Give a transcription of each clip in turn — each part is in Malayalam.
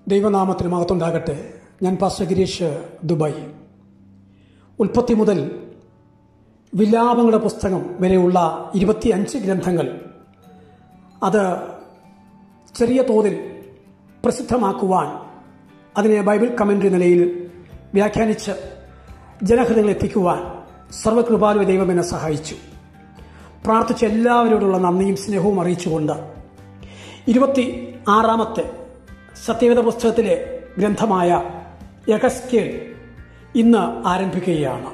ദൈവനാമത്തിന് മഹത്തുണ്ടാകട്ടെ ഞാൻ പാസ്റ്റർ ഗിരീഷ് ദുബായ് ഉൽപ്പത്തി മുതൽ വിലാപങ്ങളുടെ പുസ്തകം വരെയുള്ള ഇരുപത്തിയഞ്ച് ഗ്രന്ഥങ്ങൾ അത് ചെറിയ തോതിൽ പ്രസിദ്ധമാക്കുവാൻ അതിനെ ബൈബിൾ കമൻ്ററി നിലയിൽ വ്യാഖ്യാനിച്ച് ജനഹൃദയങ്ങളിൽ എത്തിക്കുവാൻ സർവകൃപാലുവ ദൈവം എന്നെ സഹായിച്ചു പ്രാർത്ഥിച്ച എല്ലാവരോടുള്ള നന്ദിയും സ്നേഹവും അറിയിച്ചുകൊണ്ട് ഇരുപത്തി ആറാമത്തെ സത്യവേദ പുസ്തകത്തിലെ ഗ്രന്ഥമായ യഗസ്കേൽ ഇന്ന് ആരംഭിക്കുകയാണ്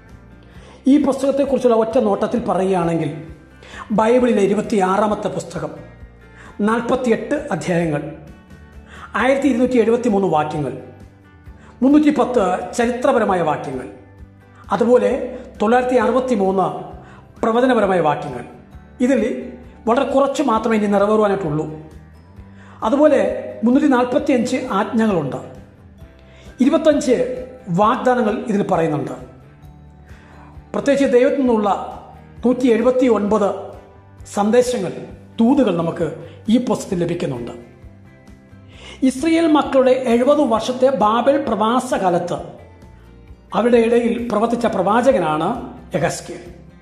ഈ പുസ്തകത്തെക്കുറിച്ചുള്ള ഒറ്റ നോട്ടത്തിൽ പറയുകയാണെങ്കിൽ ബൈബിളിലെ ഇരുപത്തിയാറാമത്തെ പുസ്തകം നാൽപ്പത്തിയെട്ട് അധ്യായങ്ങൾ ആയിരത്തി ഇരുന്നൂറ്റി എഴുപത്തി മൂന്ന് വാക്യങ്ങൾ മുന്നൂറ്റി പത്ത് ചരിത്രപരമായ വാക്യങ്ങൾ അതുപോലെ തൊള്ളായിരത്തി അറുപത്തി മൂന്ന് പ്രവചനപരമായ വാക്യങ്ങൾ ഇതിൽ വളരെ കുറച്ച് മാത്രമേ ഇനി നിറവേറുവാനായിട്ടുള്ളൂ അതുപോലെ മുന്നൂറ്റി നാൽപ്പത്തി അഞ്ച് ആജ്ഞകളുണ്ട് ഇരുപത്തഞ്ച് വാഗ്ദാനങ്ങൾ ഇതിൽ പറയുന്നുണ്ട് പ്രത്യേകിച്ച് ദൈവത്തിൽ നിന്നുള്ള നൂറ്റി എഴുപത്തി ഒൻപത് സന്ദേശങ്ങൾ തൂതുകൾ നമുക്ക് ഈ പുസ്തകത്തിൽ ലഭിക്കുന്നുണ്ട് ഇസ്രയേൽ മക്കളുടെ എഴുപത് വർഷത്തെ ബാബൽ പ്രവാസകാലത്ത് അവരുടെ ഇടയിൽ പ്രവർത്തിച്ച പ്രവാചകനാണ് യഗസ്കേൽ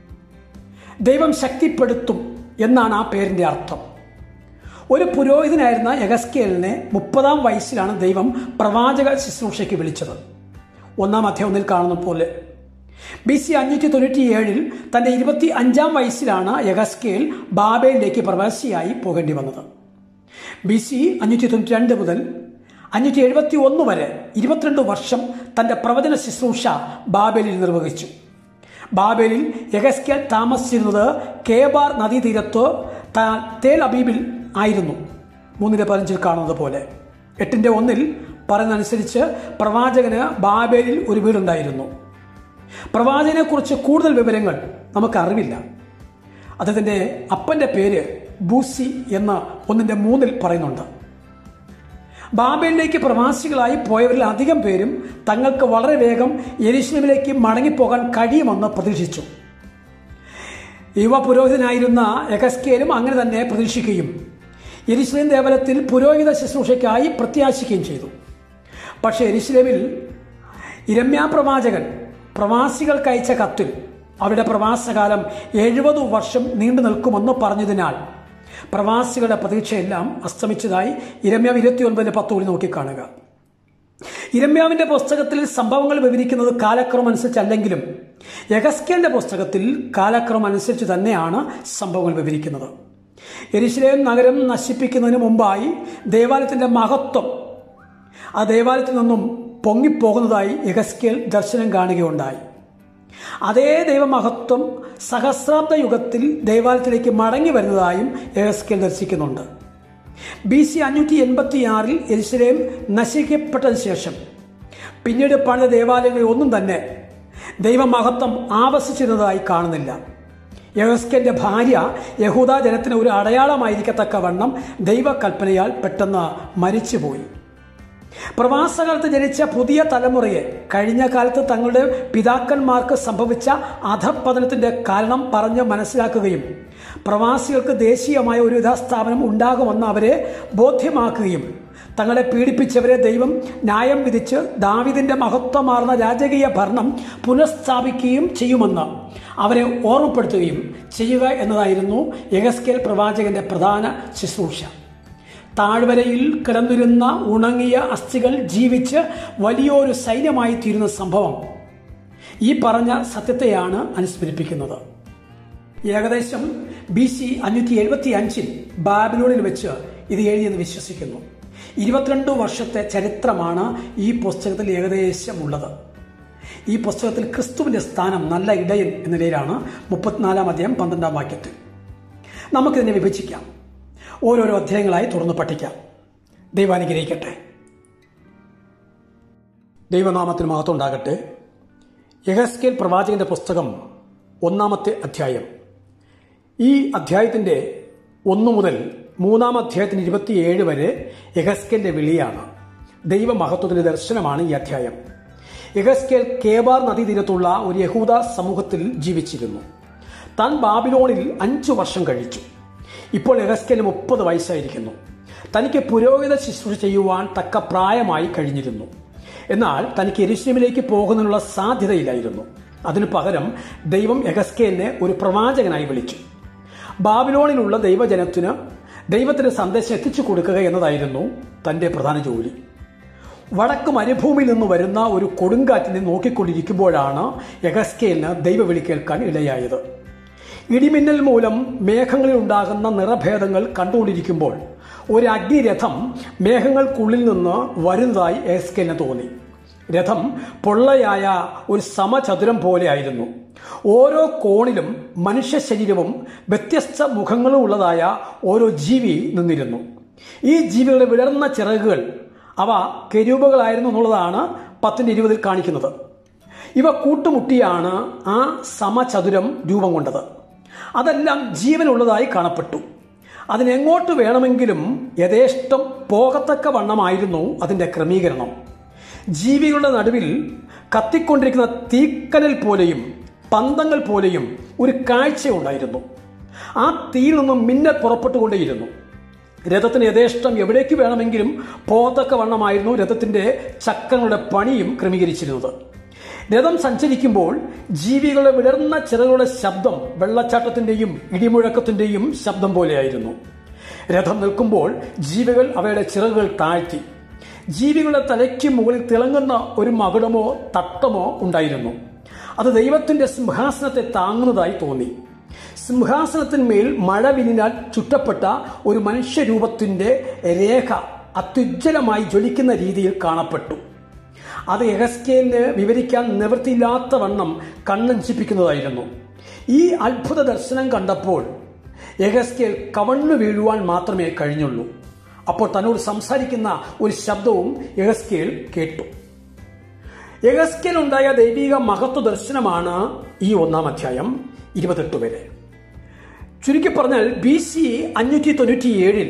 ദൈവം ശക്തിപ്പെടുത്തും എന്നാണ് ആ പേരിന്റെ അർത്ഥം ഒരു പുരോഹിതനായിരുന്ന യഗസ്കേലിനെ മുപ്പതാം വയസ്സിലാണ് ദൈവം പ്രവാചക ശുശ്രൂഷയ്ക്ക് വിളിച്ചത് ഒന്നാം അധ്യായം ഒന്നിൽ കാണുന്ന പോലെ ബി സി അഞ്ഞൂറ്റി തൊണ്ണൂറ്റി ഏഴിൽ തന്റെ ഇരുപത്തി അഞ്ചാം വയസ്സിലാണ് യഗസ്കേൽ ബാബയിലേക്ക് പ്രവാസിയായി പോകേണ്ടി വന്നത് ബി സി അഞ്ഞൂറ്റി തൊണ്ണൂറ്റി രണ്ട് മുതൽ അഞ്ഞൂറ്റി എഴുപത്തി ഒന്ന് വരെ ഇരുപത്തിരണ്ട് വർഷം തന്റെ പ്രവചന ശുശ്രൂഷ ബാബേലിൽ നിർവഹിച്ചു ബാബേലിൽ യഗസ്കേൽ താമസിച്ചിരുന്നത് കേബാർ നദീതീരത്ത് തേൽ അബീബിൽ ആയിരുന്നു മൂന്നിന്റെ പതിനഞ്ചിൽ കാണുന്നത് പോലെ എട്ടിന്റെ ഒന്നിൽ പറയുന്നതനുസരിച്ച് പ്രവാചകന് ബാബേലിൽ ഒരു വീടുണ്ടായിരുന്നു പ്രവാചകനെ കുറിച്ച് കൂടുതൽ വിവരങ്ങൾ നമുക്ക് അറിവില്ല അദ്ദേഹത്തിന്റെ അപ്പന്റെ പേര് ബൂസി എന്ന ഒന്നിന്റെ മൂന്നിൽ പറയുന്നുണ്ട് ബാബേലിലേക്ക് പ്രവാസികളായി പോയവരിൽ അധികം പേരും തങ്ങൾക്ക് വളരെ വേഗം യെരുഷലേമിലേക്ക് മടങ്ങിപ്പോകാൻ കഴിയുമെന്ന് പ്രതീക്ഷിച്ചു യുവ പുരോഹിതനായിരുന്ന യഗസ്കേലും അങ്ങനെ തന്നെ പ്രതീക്ഷിക്കുകയും യെരുസലേം ദേവാലയത്തിൽ പുരോഹിത ശുശ്രൂഷയ്ക്കായി പ്രത്യാശിക്കുകയും ചെയ്തു പക്ഷേ എരിശിലേമിൽ ഇരമ്യാ പ്രവാചകൻ പ്രവാസികൾക്ക് അയച്ച കത്തിൽ അവരുടെ പ്രവാസകാലം എഴുപത് വർഷം നീണ്ടു നിൽക്കുമെന്ന് പറഞ്ഞതിനാൽ പ്രവാസികളുടെ പ്രതീക്ഷയെല്ലാം അസ്തമിച്ചതായി ഇരമ്യാവ് ഇരുപത്തിയൊൻപതിന് പത്ത് കൂടി നോക്കിക്കാണുക ഇരമ്യാവിന്റെ പുസ്തകത്തിൽ സംഭവങ്ങൾ വിവരിക്കുന്നത് കാലക്രമം അനുസരിച്ചല്ലെങ്കിലും യഗസ്കേലിന്റെ പുസ്തകത്തിൽ കാലക്രമം അനുസരിച്ച് തന്നെയാണ് സംഭവങ്ങൾ വിവരിക്കുന്നത് എരിശിലേം നഗരം നശിപ്പിക്കുന്നതിന് മുമ്പായി ദേവാലയത്തിന്റെ മഹത്വം ആ ദേവാലയത്തിൽ നിന്നും പൊങ്ങിപ്പോകുന്നതായി യഗസ്കേൽ ദർശനം കാണുകയുണ്ടായി അതേ ദൈവമഹത്വം സഹസ്രാബ്ദ യുഗത്തിൽ ദേവാലയത്തിലേക്ക് മടങ്ങി വരുന്നതായും യഗസ്കേൽ ദർശിക്കുന്നുണ്ട് ബി സി അഞ്ഞൂറ്റി എൺപത്തി ആറിൽ എരിശിലേം നശിക്കപ്പെട്ടതിന് ശേഷം പിന്നീട് പണിത ദേവാലയങ്ങളിൽ ഒന്നും തന്നെ ദൈവമഹത്വം ആവസിച്ചിരുന്നതായി കാണുന്നില്ല യഹസ്കന്റെ ഭാര്യ യഹൂദ ജനത്തിന് ഒരു അടയാളമായിരിക്കത്തക്കവണ്ണം ദൈവകൽപ്പനയാൽ പെട്ടെന്ന് മരിച്ചുപോയി പ്രവാസകാലത്ത് ജനിച്ച പുതിയ തലമുറയെ കഴിഞ്ഞ കാലത്ത് തങ്ങളുടെ പിതാക്കന്മാർക്ക് സംഭവിച്ച അധപ്പതനത്തിന്റെ കാരണം പറഞ്ഞ് മനസ്സിലാക്കുകയും പ്രവാസികൾക്ക് ദേശീയമായ ഒരു യഥാസ്ഥാപനം ഉണ്ടാകുമെന്ന് അവരെ ബോധ്യമാക്കുകയും തങ്ങളെ പീഡിപ്പിച്ചവരെ ദൈവം ന്യായം വിധിച്ച് ദാവിദിന്റെ മഹത്വമാർന്ന രാജകീയ ഭരണം പുനഃസ്ഥാപിക്കുകയും ചെയ്യുമെന്ന് അവരെ ഓർമ്മപ്പെടുത്തുകയും ചെയ്യുക എന്നതായിരുന്നു യഗസ്കേൽ പ്രവാചകന്റെ പ്രധാന ശുശ്രൂഷ താഴ്വരയിൽ കിടന്നിരുന്ന ഉണങ്ങിയ അസ്ഥികൾ ജീവിച്ച് വലിയൊരു സൈന്യമായി തീരുന്ന സംഭവം ഈ പറഞ്ഞ സത്യത്തെയാണ് അനുസ്മരിപ്പിക്കുന്നത് ഏകദേശം ബി സി അഞ്ഞൂറ്റി എഴുപത്തി അഞ്ചിൽ ബാബിലോണിൽ വെച്ച് ഇത് എഴുതിയെന്ന് വിശ്വസിക്കുന്നു ഇരുപത്തിരണ്ട് വർഷത്തെ ചരിത്രമാണ് ഈ പുസ്തകത്തിൽ ഏകദേശം ഉള്ളത് ഈ പുസ്തകത്തിൽ ക്രിസ്തുവിന്റെ സ്ഥാനം നല്ല ഇടയൻ എന്ന നിലയിലാണ് മുപ്പത്തിനാലാം അധ്യായം പന്ത്രണ്ടാം വാക്യത്തിൽ നമുക്കിതിനെ വിഭജിക്കാം ഓരോരോ അധ്യായങ്ങളായി തുറന്ന് പഠിക്കാം ദൈവാനുഗ്രഹിക്കട്ടെ ദൈവനാമത്തിന് മഹത്വം ഉണ്ടാകട്ടെ യഹസ്കേൽ പ്രവാചകന്റെ പുസ്തകം ഒന്നാമത്തെ അധ്യായം ഈ അധ്യായത്തിന്റെ ഒന്നു മുതൽ മൂന്നാം അധ്യായത്തിന് ഇരുപത്തിയേഴ് വരെ യഹസ്കേലിന്റെ വിളിയാണ് ദൈവമഹത്വത്തിന്റെ ദർശനമാണ് ഈ അധ്യായം യഹസ്കേൽ കേബാർ നദീതീരത്തുള്ള ഒരു യഹൂദ സമൂഹത്തിൽ ജീവിച്ചിരുന്നു താൻ ബാബിലോണിൽ അഞ്ചു വർഷം കഴിച്ചു ഇപ്പോൾ എഹസ്കേൽ മുപ്പത് വയസ്സായിരിക്കുന്നു തനിക്ക് പുരോഹിത ശുശ്രൂഷ ചെയ്യുവാൻ തക്ക പ്രായമായി കഴിഞ്ഞിരുന്നു എന്നാൽ തനിക്ക് എരിശ്ലമിലേക്ക് പോകുന്നതിനുള്ള സാധ്യതയില്ലായിരുന്നു അതിനു പകരം ദൈവം എഹസ്കേലിനെ ഒരു പ്രവാചകനായി വിളിച്ചു ബാബിലോണിലുള്ള ദൈവജനത്തിന് ദൈവത്തിന്റെ സന്ദേശം എത്തിച്ചു കൊടുക്കുക എന്നതായിരുന്നു തന്റെ പ്രധാന ജോലി വടക്ക് മരുഭൂമിയിൽ നിന്ന് വരുന്ന ഒരു കൊടുങ്കാറ്റിനെ നോക്കിക്കൊണ്ടിരിക്കുമ്പോഴാണ് യഗസ്കേലിന് ദൈവവിളി കേൾക്കാൻ ഇടയായത് ഇടിമിന്നൽ മൂലം മേഘങ്ങളിൽ ഉണ്ടാകുന്ന നിറഭേദങ്ങൾ കണ്ടുകൊണ്ടിരിക്കുമ്പോൾ ഒരു അഗ്നിരഥം മേഘങ്ങൾക്കുള്ളിൽ നിന്ന് വരുന്നതായി എസ്കേലിന് തോന്നി രഥം പൊള്ളയായ ഒരു സമചതുരം പോലെയായിരുന്നു ഓരോ കോണിലും മനുഷ്യ ശരീരവും വ്യത്യസ്ത മുഖങ്ങളും ഉള്ളതായ ഓരോ ജീവി നിന്നിരുന്നു ഈ ജീവികളുടെ വിടർന്ന ചിറകുകൾ അവ കെരൂപകളായിരുന്നു എന്നുള്ളതാണ് പത്തിന്റെ ഇരുപതിൽ കാണിക്കുന്നത് ഇവ കൂട്ടുമുട്ടിയാണ് ആ സമചതുരം രൂപം കൊണ്ടത് അതെല്ലാം ജീവനുള്ളതായി കാണപ്പെട്ടു അതിനെങ്ങോട്ട് വേണമെങ്കിലും യഥേഷ്ടം പോകത്തക്ക വണ്ണമായിരുന്നു അതിന്റെ ക്രമീകരണം ജീവികളുടെ നടുവിൽ കത്തിക്കൊണ്ടിരിക്കുന്ന തീക്കനൽ പോലെയും പന്തങ്ങൾ പോലെയും ഒരു കാഴ്ചയുണ്ടായിരുന്നു ആ തീയിൽ നിന്നും മിന്നൽ പുറപ്പെട്ടുകൊണ്ടേയിരുന്നു രഥത്തിന് യഥേഷ്ടം എവിടേക്ക് വേണമെങ്കിലും പോകത്തക്ക വണ്ണമായിരുന്നു രഥത്തിന്റെ ചക്രങ്ങളുടെ പണിയും ക്രമീകരിച്ചിരുന്നത് രഥം സഞ്ചരിക്കുമ്പോൾ ജീവികളുടെ വിടർന്ന ചിറകളുടെ ശബ്ദം വെള്ളച്ചാട്ടത്തിന്റെയും ഇടിമുഴക്കത്തിന്റെയും ശബ്ദം പോലെയായിരുന്നു രഥം നിൽക്കുമ്പോൾ ജീവികൾ അവയുടെ ചിറകുകൾ താഴ്ത്തി ജീവികളുടെ തലയ്ക്ക് മുകളിൽ തിളങ്ങുന്ന ഒരു മകുടമോ തട്ടമോ ഉണ്ടായിരുന്നു അത് ദൈവത്തിന്റെ സിംഹാസനത്തെ താങ്ങുന്നതായി തോന്നി സിംഹാസനത്തിന്മേൽ മഴവിനാൽ ചുറ്റപ്പെട്ട ഒരു മനുഷ്യരൂപത്തിന്റെ രേഖ അത്യുജ്വലമായി ജ്വലിക്കുന്ന രീതിയിൽ കാണപ്പെട്ടു അത് എഹസ്കേലിന് വിവരിക്കാൻ നിവൃത്തിയില്ലാത്ത വണ്ണം കണ്ണഞ്ചിപ്പിക്കുന്നതായിരുന്നു ഈ അത്ഭുത ദർശനം കണ്ടപ്പോൾ എഹസ്കേൽ കവണ്ണു വീഴുവാൻ മാത്രമേ കഴിഞ്ഞുള്ളൂ അപ്പോൾ തന്നോട് സംസാരിക്കുന്ന ഒരു ശബ്ദവും എഹസ്കേൽ കേട്ടു എഹസ്കേൽ ഉണ്ടായ ദൈവിക മഹത്വ ദർശനമാണ് ഈ ഒന്നാം അധ്യായം ഇരുപത്തെട്ട് വരെ ചുരുക്കി പറഞ്ഞാൽ ബി സി അഞ്ഞൂറ്റി തൊണ്ണൂറ്റിയേഴിൽ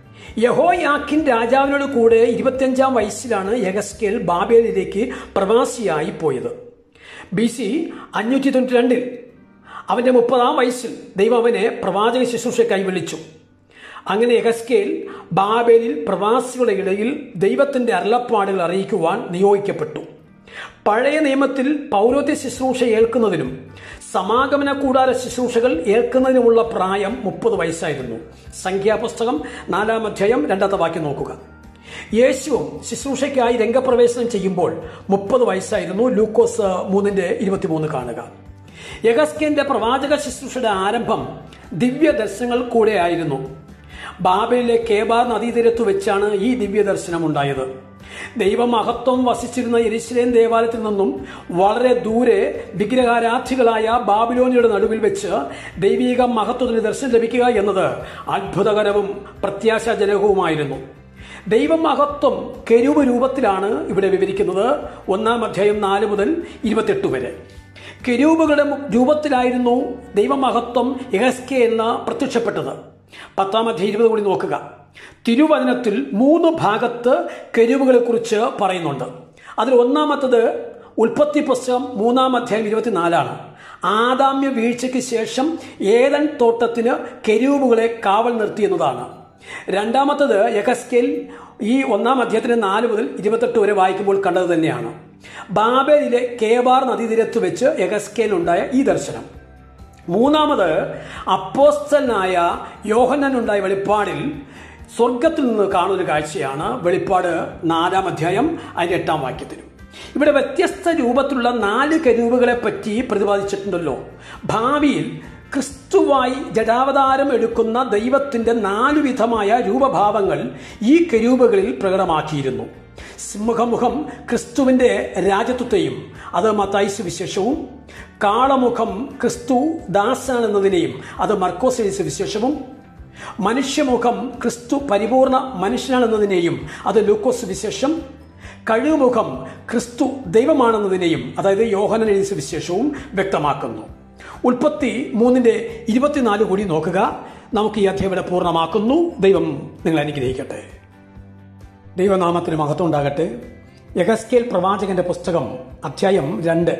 യഹോയാക്കിൻ രാജാവിനോട് കൂടെ ഇരുപത്തിയഞ്ചാം വയസ്സിലാണ് യഗസ്കേൽ ബാബേലിലേക്ക് പ്രവാസിയായി പോയത് ബി സി അഞ്ഞൂറ്റി തൊണ്ണൂറ്റി രണ്ടിൽ അവന്റെ മുപ്പതാം വയസ്സിൽ ദൈവം അവനെ പ്രവാചക ശുശ്രൂഷയ്ക്കായി വിളിച്ചു അങ്ങനെ യഗസ്കേൽ ബാബേലിൽ പ്രവാസികളുടെ ഇടയിൽ ദൈവത്തിന്റെ അരുളപ്പാടുകൾ അറിയിക്കുവാൻ നിയോഗിക്കപ്പെട്ടു പഴയ നിയമത്തിൽ പൗരോത്യ ശുശ്രൂഷ ഏൽക്കുന്നതിനും സമാഗമന കൂടാര ശുശ്രൂഷകൾ ഏൽക്കുന്നതിനുമുള്ള പ്രായം മുപ്പത് വയസ്സായിരുന്നു സംഖ്യാപുസ്തകം നാലാം അധ്യായം രണ്ടാമത്തെ വാക്യം നോക്കുക യേശുവും ശുശ്രൂഷയ്ക്കായി രംഗപ്രവേശനം ചെയ്യുമ്പോൾ മുപ്പത് വയസ്സായിരുന്നു ലൂക്കോസ് മൂന്നിന്റെ ഇരുപത്തിമൂന്ന് കാണുക യഗസ്കേന്റെ പ്രവാചക ശുശ്രൂഷയുടെ ആരംഭം ദിവ്യ ദർശനങ്ങൾ കൂടെയായിരുന്നു ബാബയിലെ കേബാർ നദീതീരത്ത് വെച്ചാണ് ഈ ദിവ്യ ദർശനം ഉണ്ടായത് ദൈവമഹത്വം വസിച്ചിരുന്ന എരിശിലേം ദേവാലയത്തിൽ നിന്നും വളരെ ദൂരെ വിഗ്രഹാരാധികളായ ബാബിലോണിയുടെ നടുവിൽ വെച്ച് ദൈവിക മഹത്വത്തിന് ദർശനം ലഭിക്കുക എന്നത് അത്ഭുതകരവും പ്രത്യാശാജനകവുമായിരുന്നു ദൈവമഹത്വം കെരൂപ രൂപത്തിലാണ് ഇവിടെ വിവരിക്കുന്നത് ഒന്നാം അധ്യായം നാല് മുതൽ ഇരുപത്തെട്ട് വരെ കെരൂപുകളുടെ രൂപത്തിലായിരുന്നു ദൈവമഹത്വം എഹസ്കെ എന്ന പ്രത്യക്ഷപ്പെട്ടത് പത്താം അധ്യായം ഇരുപത് കൂടി നോക്കുക തിരുവചനത്തിൽ മൂന്ന് ഭാഗത്ത് കെരുവുകളെ കുറിച്ച് പറയുന്നുണ്ട് അതിൽ ഒന്നാമത്തത് ഉൽപ്പത്തി പുസ്തകം മൂന്നാം അധ്യായം ഇരുപത്തിനാലാണ് ആദാമ്യ വീഴ്ചയ്ക്ക് ശേഷം ഏതൻ തോട്ടത്തിന് കെരൂബുകളെ കാവൽ നിർത്തിയെന്നതാണ് രണ്ടാമത്തത് യഹസ്കേൽ ഈ ഒന്നാം അധ്യായത്തിന് നാല് മുതൽ ഇരുപത്തെട്ട് വരെ വായിക്കുമ്പോൾ കണ്ടത് തന്നെയാണ് ബാബേലിലെ കേബാർ നദീതീരത്ത് വെച്ച് യഹസ്കേൽ ഉണ്ടായ ഈ ദർശനം മൂന്നാമത് അപ്പോസ്തനായ യോഹന്നനുണ്ടായ വെളിപ്പാടിൽ സ്വർഗത്തിൽ നിന്ന് കാണുന്ന കാഴ്ചയാണ് വെളിപ്പാട് നാലാം അധ്യായം അതിന്റെ എട്ടാം വാക്യത്തിലും ഇവിടെ വ്യത്യസ്ത രൂപത്തിലുള്ള നാല് കരൂപുകളെ പറ്റി പ്രതിപാദിച്ചിട്ടുണ്ടല്ലോ ഭാവിയിൽ ക്രിസ്തുവായി ജഡാവതാരം എടുക്കുന്ന ദൈവത്തിന്റെ നാലു വിധമായ രൂപഭാവങ്ങൾ ഈ കരൂപകളിൽ പ്രകടമാക്കിയിരുന്നു സിംഹമുഖം ക്രിസ്തുവിന്റെ രാജ്യത്വത്തെയും അത് മത്തായി സുവിശേഷവും കാളമുഖം ക്രിസ്തു ദാസൻ എന്നതിനെയും അത് മർക്കോസ് സുവിശേഷവും മനുഷ്യമുഖം ക്രിസ്തു പരിപൂർണ മനുഷ്യനാണെന്നതിനെയും അത് ലൂക്കോസ് വിശേഷം കഴിവുമുഖം ക്രിസ്തു ദൈവമാണെന്നതിനെയും അതായത് യോഹനൻ എഴുതിയ സുവിശേഷവും വ്യക്തമാക്കുന്നു ഉൽപ്പത്തി മൂന്നിന്റെ ഇരുപത്തിനാല് കൂടി നോക്കുക നമുക്ക് ഈ അധ്യായം ഇവിടെ പൂർണ്ണമാക്കുന്നു ദൈവം നിങ്ങൾ അനുഗ്രഹിക്കട്ടെ ദൈവനാമത്തിന് മഹത്വം ഉണ്ടാകട്ടെ യഗസ്കേൽ പ്രവാചകന്റെ പുസ്തകം അധ്യായം രണ്ട്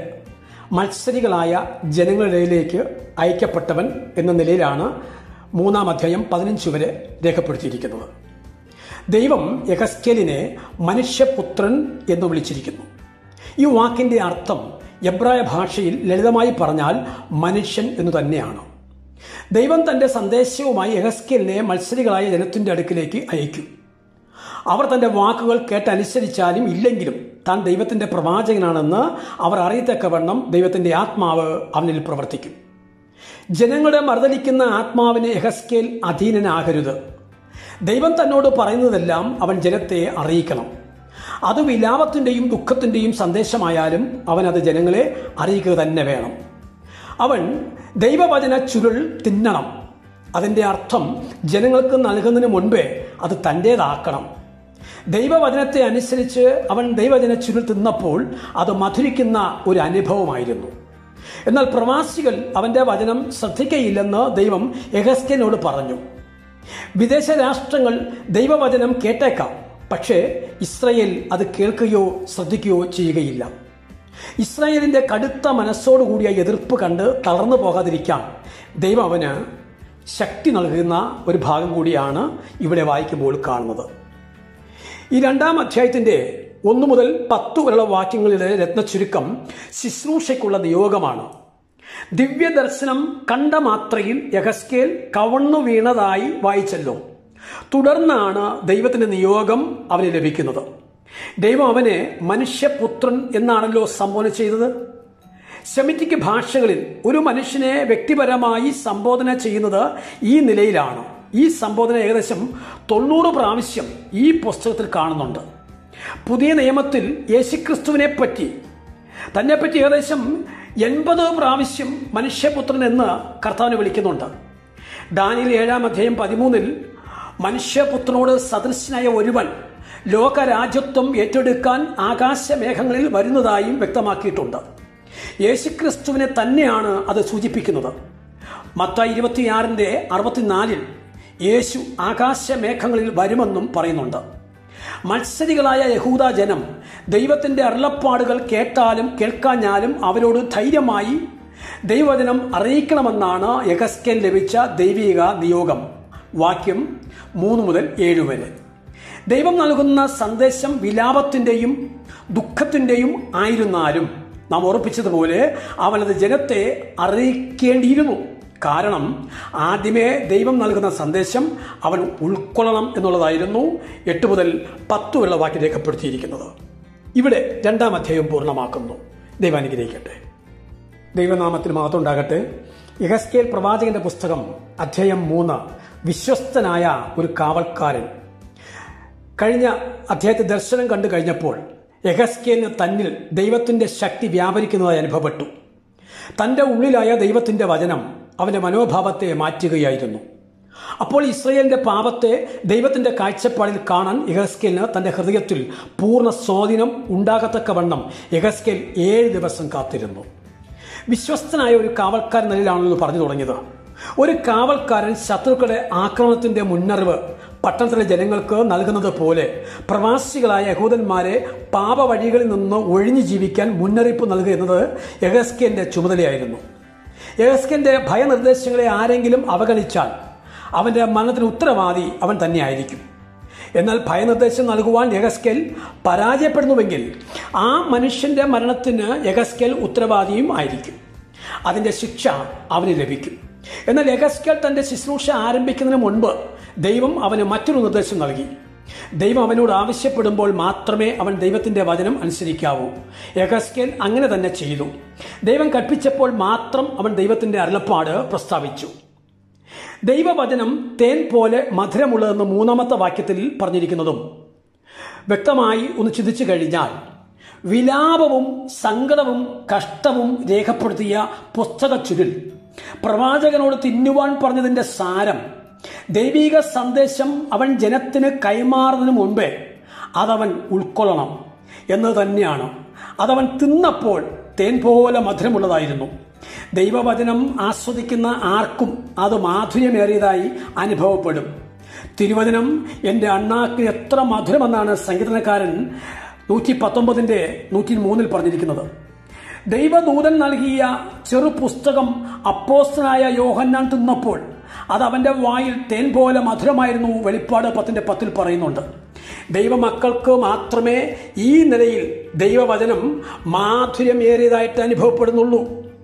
മത്സരികളായ ജനങ്ങളിലേക്ക് അയക്കപ്പെട്ടവൻ എന്ന നിലയിലാണ് മൂന്നാം അധ്യായം പതിനഞ്ച് വരെ രേഖപ്പെടുത്തിയിരിക്കുന്നത് ദൈവം യഹസ്കേലിനെ മനുഷ്യപുത്രൻ എന്ന് വിളിച്ചിരിക്കുന്നു ഈ വാക്കിന്റെ അർത്ഥം എബ്രായ ഭാഷയിൽ ലളിതമായി പറഞ്ഞാൽ മനുഷ്യൻ എന്ന് തന്നെയാണ് ദൈവം തന്റെ സന്ദേശവുമായി യഹസ്കേലിനെ മത്സരികളായ ജനത്തിന്റെ അടുക്കിലേക്ക് അയക്കും അവർ തന്റെ വാക്കുകൾ കേട്ടനുസരിച്ചാലും ഇല്ലെങ്കിലും താൻ ദൈവത്തിന്റെ പ്രവാചകനാണെന്ന് അവർ അറിയത്തക്കവണ്ണം ദൈവത്തിന്റെ ആത്മാവ് അവനിൽ പ്രവർത്തിക്കും ജനങ്ങളുടെ മറുതലിക്കുന്ന ആത്മാവിനെ യഹസ്കേൽ അധീനനാകരുത് ദൈവം തന്നോട് പറയുന്നതെല്ലാം അവൻ ജനത്തെ അറിയിക്കണം അത് വിലാപത്തിന്റെയും ദുഃഖത്തിന്റെയും സന്ദേശമായാലും അവൻ അത് ജനങ്ങളെ അറിയിക്കുക തന്നെ വേണം അവൻ ദൈവവചന ചുരുൾ തിന്നണം അതിന്റെ അർത്ഥം ജനങ്ങൾക്ക് നൽകുന്നതിന് മുൻപേ അത് തൻ്റേതാക്കണം ദൈവവചനത്തെ അനുസരിച്ച് അവൻ ദൈവവചന ചുരുൾ തിന്നപ്പോൾ അത് മധുരിക്കുന്ന ഒരു അനുഭവമായിരുന്നു എന്നാൽ പ്രവാസികൾ അവന്റെ വചനം ശ്രദ്ധിക്കയില്ലെന്ന് ദൈവം യഹസ്കനോട് പറഞ്ഞു വിദേശ രാഷ്ട്രങ്ങൾ ദൈവവചനം കേട്ടേക്കാം പക്ഷേ ഇസ്രയേൽ അത് കേൾക്കുകയോ ശ്രദ്ധിക്കുകയോ ചെയ്യുകയില്ല ഇസ്രായേലിന്റെ കടുത്ത മനസ്സോടുകൂടിയ എതിർപ്പ് കണ്ട് തളർന്നു പോകാതിരിക്കാൻ ദൈവം അവന് ശക്തി നൽകുന്ന ഒരു ഭാഗം കൂടിയാണ് ഇവിടെ വായിക്കുമ്പോൾ കാണുന്നത് ഈ രണ്ടാം അധ്യായത്തിന്റെ ഒന്നു മുതൽ പത്ത് വരെയുള്ള വാക്യങ്ങളിലെ രത്നചുരുക്കം ശുശ്രൂഷയ്ക്കുള്ള നിയോഗമാണ് ദിവ്യദർശനം കണ്ട മാത്രയിൽ യഹസ്കേൽ കവണ്ണു വീണതായി വായിച്ചല്ലോ തുടർന്നാണ് ദൈവത്തിന്റെ നിയോഗം അവന് ലഭിക്കുന്നത് ദൈവം അവനെ മനുഷ്യപുത്രൻ എന്നാണല്ലോ സംബോധന ചെയ്തത് സെമിറ്റിക് ഭാഷകളിൽ ഒരു മനുഷ്യനെ വ്യക്തിപരമായി സംബോധന ചെയ്യുന്നത് ഈ നിലയിലാണ് ഈ സംബോധന ഏകദേശം തൊണ്ണൂറ് പ്രാവശ്യം ഈ പുസ്തകത്തിൽ കാണുന്നുണ്ട് പുതിയ നിയമത്തിൽ യേശുക്രിസ്തുവിനെ പറ്റി തന്നെ പറ്റി ഏകദേശം എൺപത് പ്രാവശ്യം മനുഷ്യപുത്രൻ എന്ന് കർത്താവിനെ വിളിക്കുന്നുണ്ട് ഡാനിയൽ ഏഴാം അധ്യായം പതിമൂന്നിൽ മനുഷ്യപുത്രനോട് സദൃശനായ ഒരുവൻ ലോകരാജ്യത്വം ഏറ്റെടുക്കാൻ ആകാശമേഘങ്ങളിൽ വരുന്നതായും വ്യക്തമാക്കിയിട്ടുണ്ട് യേശുക്രിസ്തുവിനെ തന്നെയാണ് അത് സൂചിപ്പിക്കുന്നത് മത്ത ഇരുപത്തിയാറിന്റെ അറുപത്തിനാലിൽ യേശു ആകാശമേഘങ്ങളിൽ വരുമെന്നും പറയുന്നുണ്ട് മത്സരികളായ യഹൂദ ജനം ദൈവത്തിന്റെ അരുളപ്പാടുകൾ കേട്ടാലും കേൾക്കാഞ്ഞാലും അവരോട് ധൈര്യമായി ദൈവവചനം അറിയിക്കണമെന്നാണ് യഗസ്കൻ ലഭിച്ച ദൈവിക നിയോഗം വാക്യം മൂന്ന് മുതൽ ഏഴ് വരെ ദൈവം നൽകുന്ന സന്ദേശം വിലാപത്തിന്റെയും ദുഃഖത്തിന്റെയും ആയിരുന്നാലും നാം ഉറപ്പിച്ചതുപോലെ അവനത് ജനത്തെ അറിയിക്കേണ്ടിയിരുന്നു കാരണം ആദ്യമേ ദൈവം നൽകുന്ന സന്ദേശം അവൻ ഉൾക്കൊള്ളണം എന്നുള്ളതായിരുന്നു എട്ട് മുതൽ പത്ത് വരെയുള്ള വാക്യം രേഖപ്പെടുത്തിയിരിക്കുന്നത് ഇവിടെ രണ്ടാം അധ്യായം പൂർണ്ണമാക്കുന്നു ദൈവം അനുഗ്രഹിക്കട്ടെ ദൈവനാമത്തിൽ മഹത്വം ഉണ്ടാകട്ടെ യഹസ്കേൽ പ്രവാചകന്റെ പുസ്തകം അധ്യായം മൂന്ന് വിശ്വസ്തനായ ഒരു കാവൽക്കാരൻ കഴിഞ്ഞ അധ്യായത്തെ ദർശനം കണ്ടു കഴിഞ്ഞപ്പോൾ യഹസ്കേലിന് തന്നിൽ ദൈവത്തിന്റെ ശക്തി വ്യാപരിക്കുന്നതായി അനുഭവപ്പെട്ടു തന്റെ ഉള്ളിലായ ദൈവത്തിന്റെ വചനം അവന്റെ മനോഭാവത്തെ മാറ്റുകയായിരുന്നു അപ്പോൾ ഇസ്രയേലിന്റെ പാപത്തെ ദൈവത്തിന്റെ കാഴ്ചപ്പാടിൽ കാണാൻ യഹസ്കേലിന് തന്റെ ഹൃദയത്തിൽ പൂർണ്ണ സ്വാധീനം ഉണ്ടാകത്തക്കവണ്ണം യഹസ്കേൽ ഏഴ് ദിവസം കാത്തിരുന്നു വിശ്വസ്തനായ ഒരു കാവൽക്കാരൻ നിലയിലാണല്ലോ പറഞ്ഞു തുടങ്ങിയത് ഒരു കാവൽക്കാരൻ ശത്രുക്കളുടെ ആക്രമണത്തിന്റെ മുന്നറിവ് പട്ടണത്തിലെ ജനങ്ങൾക്ക് നൽകുന്നത് പോലെ പ്രവാസികളായ യഹൂദന്മാരെ പാപവഴികളിൽ നിന്ന് ഒഴിഞ്ഞു ജീവിക്കാൻ മുന്നറിയിപ്പ് നൽകുക എന്നത് യഹസ്കേന്റെ ചുമതലയായിരുന്നു യഹസ്കന്റെ ഭയനിർദ്ദേശങ്ങളെ ആരെങ്കിലും അവഗണിച്ചാൽ അവന്റെ മരണത്തിന് ഉത്തരവാദി അവൻ തന്നെയായിരിക്കും എന്നാൽ ഭയനിർദ്ദേശം നൽകുവാൻ യഹസ്കേൽ പരാജയപ്പെടുന്നുവെങ്കിൽ ആ മനുഷ്യന്റെ മരണത്തിന് യഹസ്കേൽ ഉത്തരവാദിയും ആയിരിക്കും അതിന്റെ ശിക്ഷ അവന് ലഭിക്കും എന്നാൽ യഹസ്കേൽ തന്റെ ശുശ്രൂഷ ആരംഭിക്കുന്നതിന് മുൻപ് ദൈവം അവന് മറ്റൊരു നിർദ്ദേശം നൽകി ദൈവം അവനോട് ആവശ്യപ്പെടുമ്പോൾ മാത്രമേ അവൻ ദൈവത്തിന്റെ വചനം അനുസരിക്കാവൂ യഹസ്കേൽ അങ്ങനെ തന്നെ ചെയ്തു ദൈവം കൽപ്പിച്ചപ്പോൾ മാത്രം അവൻ ദൈവത്തിന്റെ അരുളപ്പാട് പ്രസ്താവിച്ചു ദൈവവചനം തേൻ പോലെ മധുരമുള്ളതെന്ന് മൂന്നാമത്തെ വാക്യത്തിൽ പറഞ്ഞിരിക്കുന്നതും വ്യക്തമായി ഒന്ന് ചിന്തിച്ചു കഴിഞ്ഞാൽ വിലാപവും സങ്കടവും കഷ്ടവും രേഖപ്പെടുത്തിയ പുസ്തക ചുരുൾ പ്രവാചകനോട് തിന്നുവാൻ പറഞ്ഞതിന്റെ സാരം ദൈവിക സന്ദേശം അവൻ ജനത്തിന് കൈമാറുന്നതിന് മുൻപേ അതവൻ ഉൾക്കൊള്ളണം എന്ന് തന്നെയാണ് അതവൻ തിന്നപ്പോൾ തേൻ പോലെ മധുരമുള്ളതായിരുന്നു ദൈവവചനം ആസ്വദിക്കുന്ന ആർക്കും അത് മാധുര്യമേറിയതായി അനുഭവപ്പെടും തിരുവചനം എൻ്റെ അണ്ണാക്കിന് എത്ര മധുരമെന്നാണ് സംഗീതനക്കാരൻ നൂറ്റി പത്തൊമ്പതിൻ്റെ നൂറ്റി മൂന്നിൽ പറഞ്ഞിരിക്കുന്നത് ദൈവദൂതൻ നൽകിയ ചെറു പുസ്തകം അപ്പോസ്തനായ യോഹന്നാൻ തിന്നപ്പോൾ അത് അവന്റെ വായിൽ തേൻ പോലെ മധുരമായിരുന്നു വെളിപ്പാട് പത്തിന്റെ പത്തിൽ പറയുന്നുണ്ട് ദൈവമക്കൾക്ക് മാത്രമേ ഈ നിലയിൽ ദൈവവചനം മാധുര്യമേറിയതായിട്ട് അനുഭവപ്പെടുന്നുള്ളൂ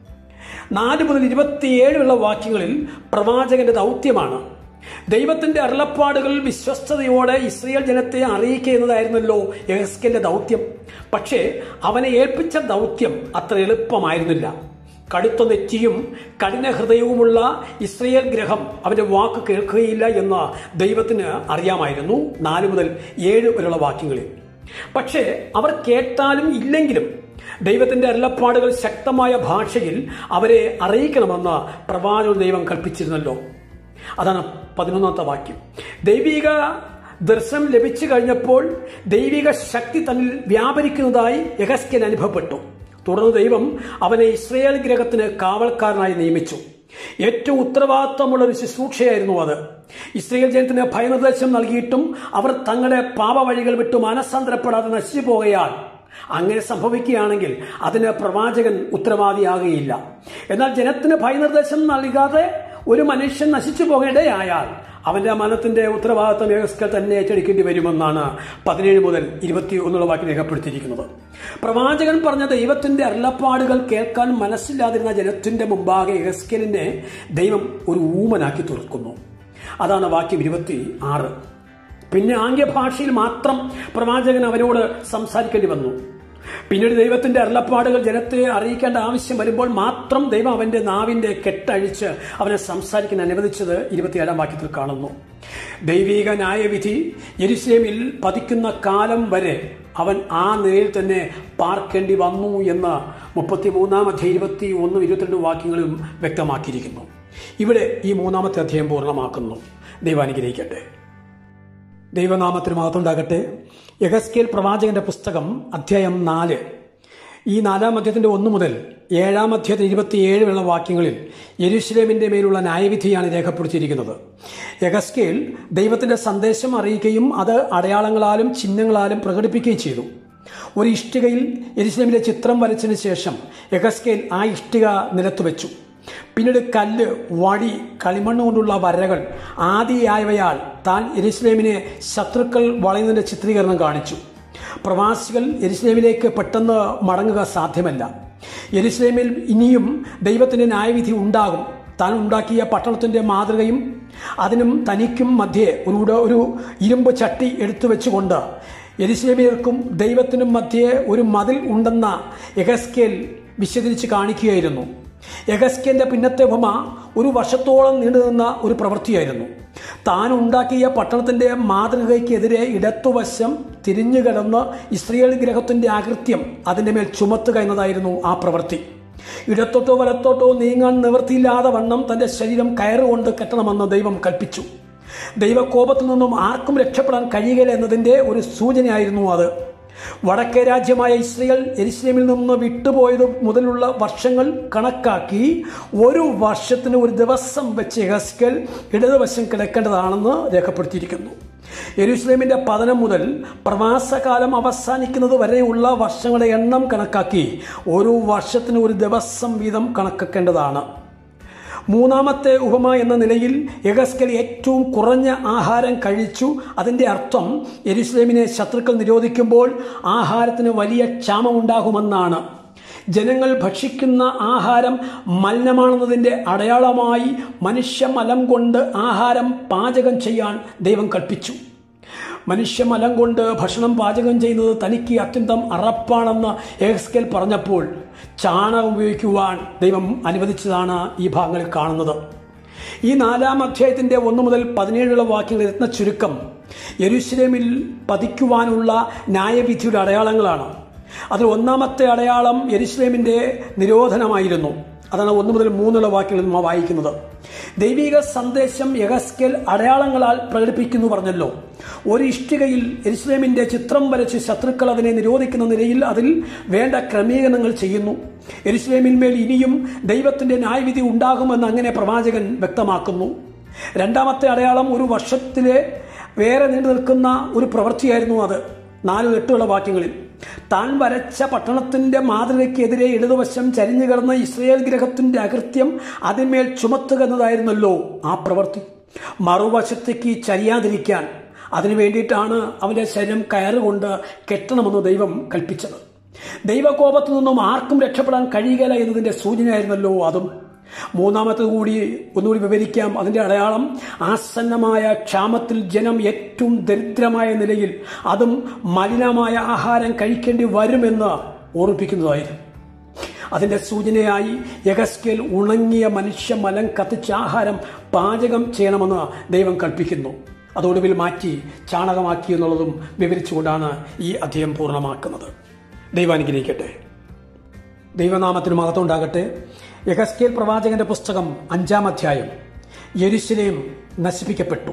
നാല് മുതൽ ഇരുപത്തിയേഴുള്ള വാക്യങ്ങളിൽ പ്രവാചകന്റെ ദൗത്യമാണ് ദൈവത്തിന്റെ അരുളപ്പാടുകൾ വിശ്വസ്തയോടെ ഇസ്രയേൽ ജനത്തെ അറിയിക്കുക എന്നതായിരുന്നല്ലോ യഹസ്കന്റെ ദൗത്യം പക്ഷേ അവനെ ഏൽപ്പിച്ച ദൗത്യം അത്ര എളുപ്പമായിരുന്നില്ല കടുത്ത നെറ്റിയും കഠിന ഹൃദയവുമുള്ള ഇസ്രയേൽ ഗ്രഹം അവന്റെ വാക്ക് കേൾക്കുകയില്ല എന്ന് ദൈവത്തിന് അറിയാമായിരുന്നു നാല് മുതൽ ഏഴ് വരെയുള്ള വാക്യങ്ങളിൽ പക്ഷേ അവർ കേട്ടാലും ഇല്ലെങ്കിലും ദൈവത്തിന്റെ അരുളപ്പാടുകൾ ശക്തമായ ഭാഷയിൽ അവരെ അറിയിക്കണമെന്ന് പ്രവാചക ദൈവം കൽപ്പിച്ചിരുന്നല്ലോ അതാണ് പതിനൊന്നാമത്തെ വാക്യം ദൈവിക ദർശനം ലഭിച്ചു കഴിഞ്ഞപ്പോൾ ദൈവിക ശക്തി തന്നിൽ വ്യാപരിക്കുന്നതായി യഹസ്കൻ അനുഭവപ്പെട്ടു തുടർന്ന് ദൈവം അവനെ ഇസ്രയേൽ ഗ്രഹത്തിന് കാവൽക്കാരനായി നിയമിച്ചു ഏറ്റവും ഉത്തരവാദിത്തമുള്ള ഒരു ശുശ്രൂഷയായിരുന്നു അത് ഇസ്രയേൽ ജനത്തിന് ഭയനിർദ്ദേശം നൽകിയിട്ടും അവർ തങ്ങളുടെ പാപവഴികൾ വിട്ടു മനസ്സാന്തരപ്പെടാതെ നശിച്ചു പോകയാൽ അങ്ങനെ സംഭവിക്കുകയാണെങ്കിൽ അതിന് പ്രവാചകൻ ഉത്തരവാദിയാകുകയില്ല എന്നാൽ ജനത്തിന് ഭയനിർദ്ദേശം നൽകാതെ ഒരു മനുഷ്യൻ നശിച്ചു പോകേണ്ടയായാൽ അവന്റെ മനത്തിന്റെ ഉത്തരവാദിത്വം യഹസ്കൽ തന്നെ ഏറ്റെടുക്കേണ്ടി വരുമെന്നാണ് പതിനേഴ് മുതൽ ഇരുപത്തി ഒന്നുള്ള വാക്കിൽ രേഖപ്പെടുത്തിയിരിക്കുന്നത് പ്രവാചകൻ പറഞ്ഞ ദൈവത്തിന്റെ അരുളപ്പാടുകൾ കേൾക്കാൻ മനസ്സില്ലാതിരുന്ന ജനത്തിന്റെ മുമ്പാകെ യഹസ്കലിനെ ദൈവം ഒരു ഊമനാക്കി തുറക്കുന്നു അതാണ് വാക്യം ഇരുപത്തി ആറ് പിന്നെ ആംഗ്യഭാഷയിൽ മാത്രം പ്രവാചകൻ അവരോട് സംസാരിക്കേണ്ടി വന്നു പിന്നീട് ദൈവത്തിന്റെ അരുളപ്പാടുകൾ ജനത്തെ അറിയിക്കേണ്ട ആവശ്യം വരുമ്പോൾ മാത്രം ദൈവം അവന്റെ നാവിന്റെ കെട്ടഴിച്ച് അവനെ സംസാരിക്കാൻ അനുവദിച്ചത് ഇരുപത്തിയേഴാം വാക്യത്തിൽ കാണുന്നു ദൈവിക ന്യായവിധി യെരുസലേമിൽ പതിക്കുന്ന കാലം വരെ അവൻ ആ നിലയിൽ തന്നെ പാർക്കേണ്ടി വന്നു എന്ന് മുപ്പത്തിമൂന്നാം അധ്യായം ഇരുപത്തി ഒന്നും ഇരുപത്തിരണ്ട് വാക്യങ്ങളും വ്യക്തമാക്കിയിരിക്കുന്നു ഇവിടെ ഈ മൂന്നാമത്തെ അധ്യായം പൂർണ്ണമാക്കുന്നു ദൈവം അനുഗ്രഹിക്കട്ടെ ദൈവനാമത്തിന് മാത്രമുണ്ടാകട്ടെ യഹസ്കേൽ പ്രവാചകന്റെ പുസ്തകം അധ്യായം നാല് ഈ നാലാം അധ്യായത്തിന്റെ ഒന്ന് മുതൽ ഏഴാം അധ്യായത്തിൽ ഇരുപത്തിയേഴ് വെള്ള വാക്യങ്ങളിൽ യെരുഷലേമിന്റെ മേലുള്ള ന്യായവിധിയാണ് രേഖപ്പെടുത്തിയിരിക്കുന്നത് യഹസ്കേൽ ദൈവത്തിന്റെ സന്ദേശം അറിയിക്കുകയും അത് അടയാളങ്ങളാലും ചിഹ്നങ്ങളാലും പ്രകടിപ്പിക്കുകയും ചെയ്തു ഒരു ഇഷ്ടികയിൽ യെരുസലേമിലെ ചിത്രം വരച്ചതിന് ശേഷം യഹസ്കേൽ ആ ഇഷ്ടിക നിലത്ത് വെച്ചു പിന്നീട് കല്ല് വടി കളിമണ്ണ് കൊണ്ടുള്ള വരകൾ ആദിയായവയാൽ താൻ എരുസലേമിനെ ശത്രുക്കൾ വളയുന്നതിന്റെ ചിത്രീകരണം കാണിച്ചു പ്രവാസികൾ എരുസലേമിലേക്ക് പെട്ടെന്ന് മടങ്ങുക സാധ്യമല്ല എരുസലേമിൽ ഇനിയും ദൈവത്തിന്റെ ന്യായവിധി ഉണ്ടാകും താൻ ഉണ്ടാക്കിയ പട്ടണത്തിന്റെ മാതൃകയും അതിനും തനിക്കും മധ്യേ ഒരു ഒരു ഇരുമ്പ് ചട്ടി എടുത്തു വെച്ചുകൊണ്ട് എരുസലേമിയർക്കും ദൈവത്തിനും മധ്യേ ഒരു മതിൽ ഉണ്ടെന്ന യഹസ്കേൽ വിശദീകരിച്ച് കാണിക്കുകയായിരുന്നു യഹസ്കേന്റെ പിന്നത്തെ ഉപമ ഒരു വർഷത്തോളം നീണ്ടുനിന്ന ഒരു പ്രവൃത്തിയായിരുന്നു താൻ ഉണ്ടാക്കിയ പട്ടണത്തിന്റെ മാതൃകയ്ക്കെതിരെ ഇടത്തുവശം തിരിഞ്ഞു കിടന്ന് ഇസ്രയേൽ ഗ്രഹത്തിന്റെ ആകൃത്യം അതിന്റെ മേൽ ചുമത്തുക എന്നതായിരുന്നു ആ പ്രവൃത്തി ഇടത്തോട്ടോ വലത്തോട്ടോ നീങ്ങാൻ നിവൃത്തിയില്ലാതെ വണ്ണം തന്റെ ശരീരം കയറുകൊണ്ട് കെട്ടണമെന്ന് ദൈവം കൽപ്പിച്ചു ദൈവകോപത്തിൽ നിന്നും ആർക്കും രക്ഷപ്പെടാൻ കഴിയുകയില്ല എന്നതിന്റെ ഒരു സൂചനയായിരുന്നു അത് വടക്കേ രാജ്യമായ ഇസ്രയേൽ എരിശ്ലേമിൽ നിന്ന് വിട്ടുപോയത് മുതലുള്ള വർഷങ്ങൾ കണക്കാക്കി ഒരു വർഷത്തിന് ഒരു ദിവസം വെച്ച് ഹസ്കൽ ഇടതുവശം കിടക്കേണ്ടതാണെന്ന് രേഖപ്പെടുത്തിയിരിക്കുന്നു യെരുസലേമിന്റെ പതനം മുതൽ പ്രവാസകാലം അവസാനിക്കുന്നത് വരെയുള്ള വർഷങ്ങളുടെ എണ്ണം കണക്കാക്കി ഒരു വർഷത്തിന് ഒരു ദിവസം വീതം കണക്കാക്കേണ്ടതാണ് മൂന്നാമത്തെ ഉപമ എന്ന നിലയിൽ യഗസ്കൽ ഏറ്റവും കുറഞ്ഞ ആഹാരം കഴിച്ചു അതിന്റെ അർത്ഥം എരുസലേമിനെ ശത്രുക്കൾ നിരോധിക്കുമ്പോൾ ആഹാരത്തിന് വലിയ ക്ഷാമമുണ്ടാകുമെന്നാണ് ജനങ്ങൾ ഭക്ഷിക്കുന്ന ആഹാരം മലിനമാണെന്നതിന്റെ അടയാളമായി മനുഷ്യമലം കൊണ്ട് ആഹാരം പാചകം ചെയ്യാൻ ദൈവം കൽപ്പിച്ചു മനുഷ്യമലം കൊണ്ട് ഭക്ഷണം പാചകം ചെയ്യുന്നത് തനിക്ക് അത്യന്തം അറപ്പാണെന്ന് എക്സ്കേൽ പറഞ്ഞപ്പോൾ ചാണകം ഉപയോഗിക്കുവാൻ ദൈവം അനുവദിച്ചതാണ് ഈ ഭാഗങ്ങളിൽ കാണുന്നത് ഈ നാലാം അധ്യായത്തിന്റെ ഒന്ന് മുതൽ പതിനേഴുള്ള വാക്യങ്ങൾ രത്ന ചുരുക്കം യെരുശലേമിൽ പതിക്കുവാനുള്ള ന്യായവിധിയുടെ അടയാളങ്ങളാണ് അതിൽ ഒന്നാമത്തെ അടയാളം യെരുശലേമിന്റെ നിരോധനമായിരുന്നു അതാണ് ഒന്ന് മുതൽ മൂന്നുള്ള വാക്യങ്ങളിൽ നാം വായിക്കുന്നത് ദൈവിക സന്ദേശം യഹസ്കേൽ അടയാളങ്ങളാൽ പ്രകടിപ്പിക്കുന്നു പറഞ്ഞല്ലോ ഒരു ഇഷ്ടികയിൽ എരുസലേമിന്റെ ചിത്രം വരച്ച് ശത്രുക്കൾ അതിനെ നിരോധിക്കുന്ന നിലയിൽ അതിൽ വേണ്ട ക്രമീകരണങ്ങൾ ചെയ്യുന്നു എരുസലേമിന്മേൽ ഇനിയും ദൈവത്തിന്റെ ന്യായവിധി ഉണ്ടാകുമെന്ന് അങ്ങനെ പ്രവാചകൻ വ്യക്തമാക്കുന്നു രണ്ടാമത്തെ അടയാളം ഒരു വർഷത്തിലെ വേറെ നീണ്ടു നിൽക്കുന്ന ഒരു പ്രവൃത്തിയായിരുന്നു അത് നാലും എട്ടുള്ള വാക്യങ്ങളിൽ താൻ വരച്ച പട്ടണത്തിന്റെ മാതൃകയ്ക്കെതിരെ ഇടതുവശം ചരിഞ്ഞു കിടന്ന ഇസ്രയേൽ ഗ്രഹത്തിന്റെ അകൃത്യം അതിന്മേൽ ചുമത്തുക എന്നതായിരുന്നല്ലോ ആ പ്രവൃത്തി മറുവശത്തേക്ക് ചരിയാതിരിക്കാൻ അതിനു വേണ്ടിയിട്ടാണ് അവന്റെ ശരീരം കയറുകൊണ്ട് കെട്ടണമെന്ന് ദൈവം കൽപ്പിച്ചത് ദൈവകോപത്തു നിന്നും ആർക്കും രക്ഷപ്പെടാൻ കഴിയുകയില്ല എന്നതിന്റെ സൂചനയായിരുന്നല്ലോ അതും മൂന്നാമത്തത് കൂടി ഒന്നുകൂടി വിവരിക്കാം അതിന്റെ അടയാളം ആസന്നമായ ക്ഷാമത്തിൽ ജനം ഏറ്റവും ദരിദ്രമായ നിലയിൽ അതും മലിനമായ ആഹാരം കഴിക്കേണ്ടി വരുമെന്ന് ഓർപ്പിക്കുന്നതായിരുന്നു അതിന്റെ സൂചനയായി യഗസ്കേൽ ഉണങ്ങിയ മനുഷ്യ മലം കത്തിച്ച ആഹാരം പാചകം ചെയ്യണമെന്ന് ദൈവം കൽപ്പിക്കുന്നു അതോടുവിൽ മാറ്റി ചാണകമാക്കി എന്നുള്ളതും വിവരിച്ചുകൊണ്ടാണ് ഈ അധ്യയം പൂർണ്ണമാക്കുന്നത് ദൈവം അനുഗ്രഹിക്കട്ടെ ദൈവനാമത്തിന് മഹത്വം ഉണ്ടാകട്ടെ യഹസ്കേൽ പ്രവാചകന്റെ പുസ്തകം അഞ്ചാം അധ്യായം യെരുശലേം നശിപ്പിക്കപ്പെട്ടു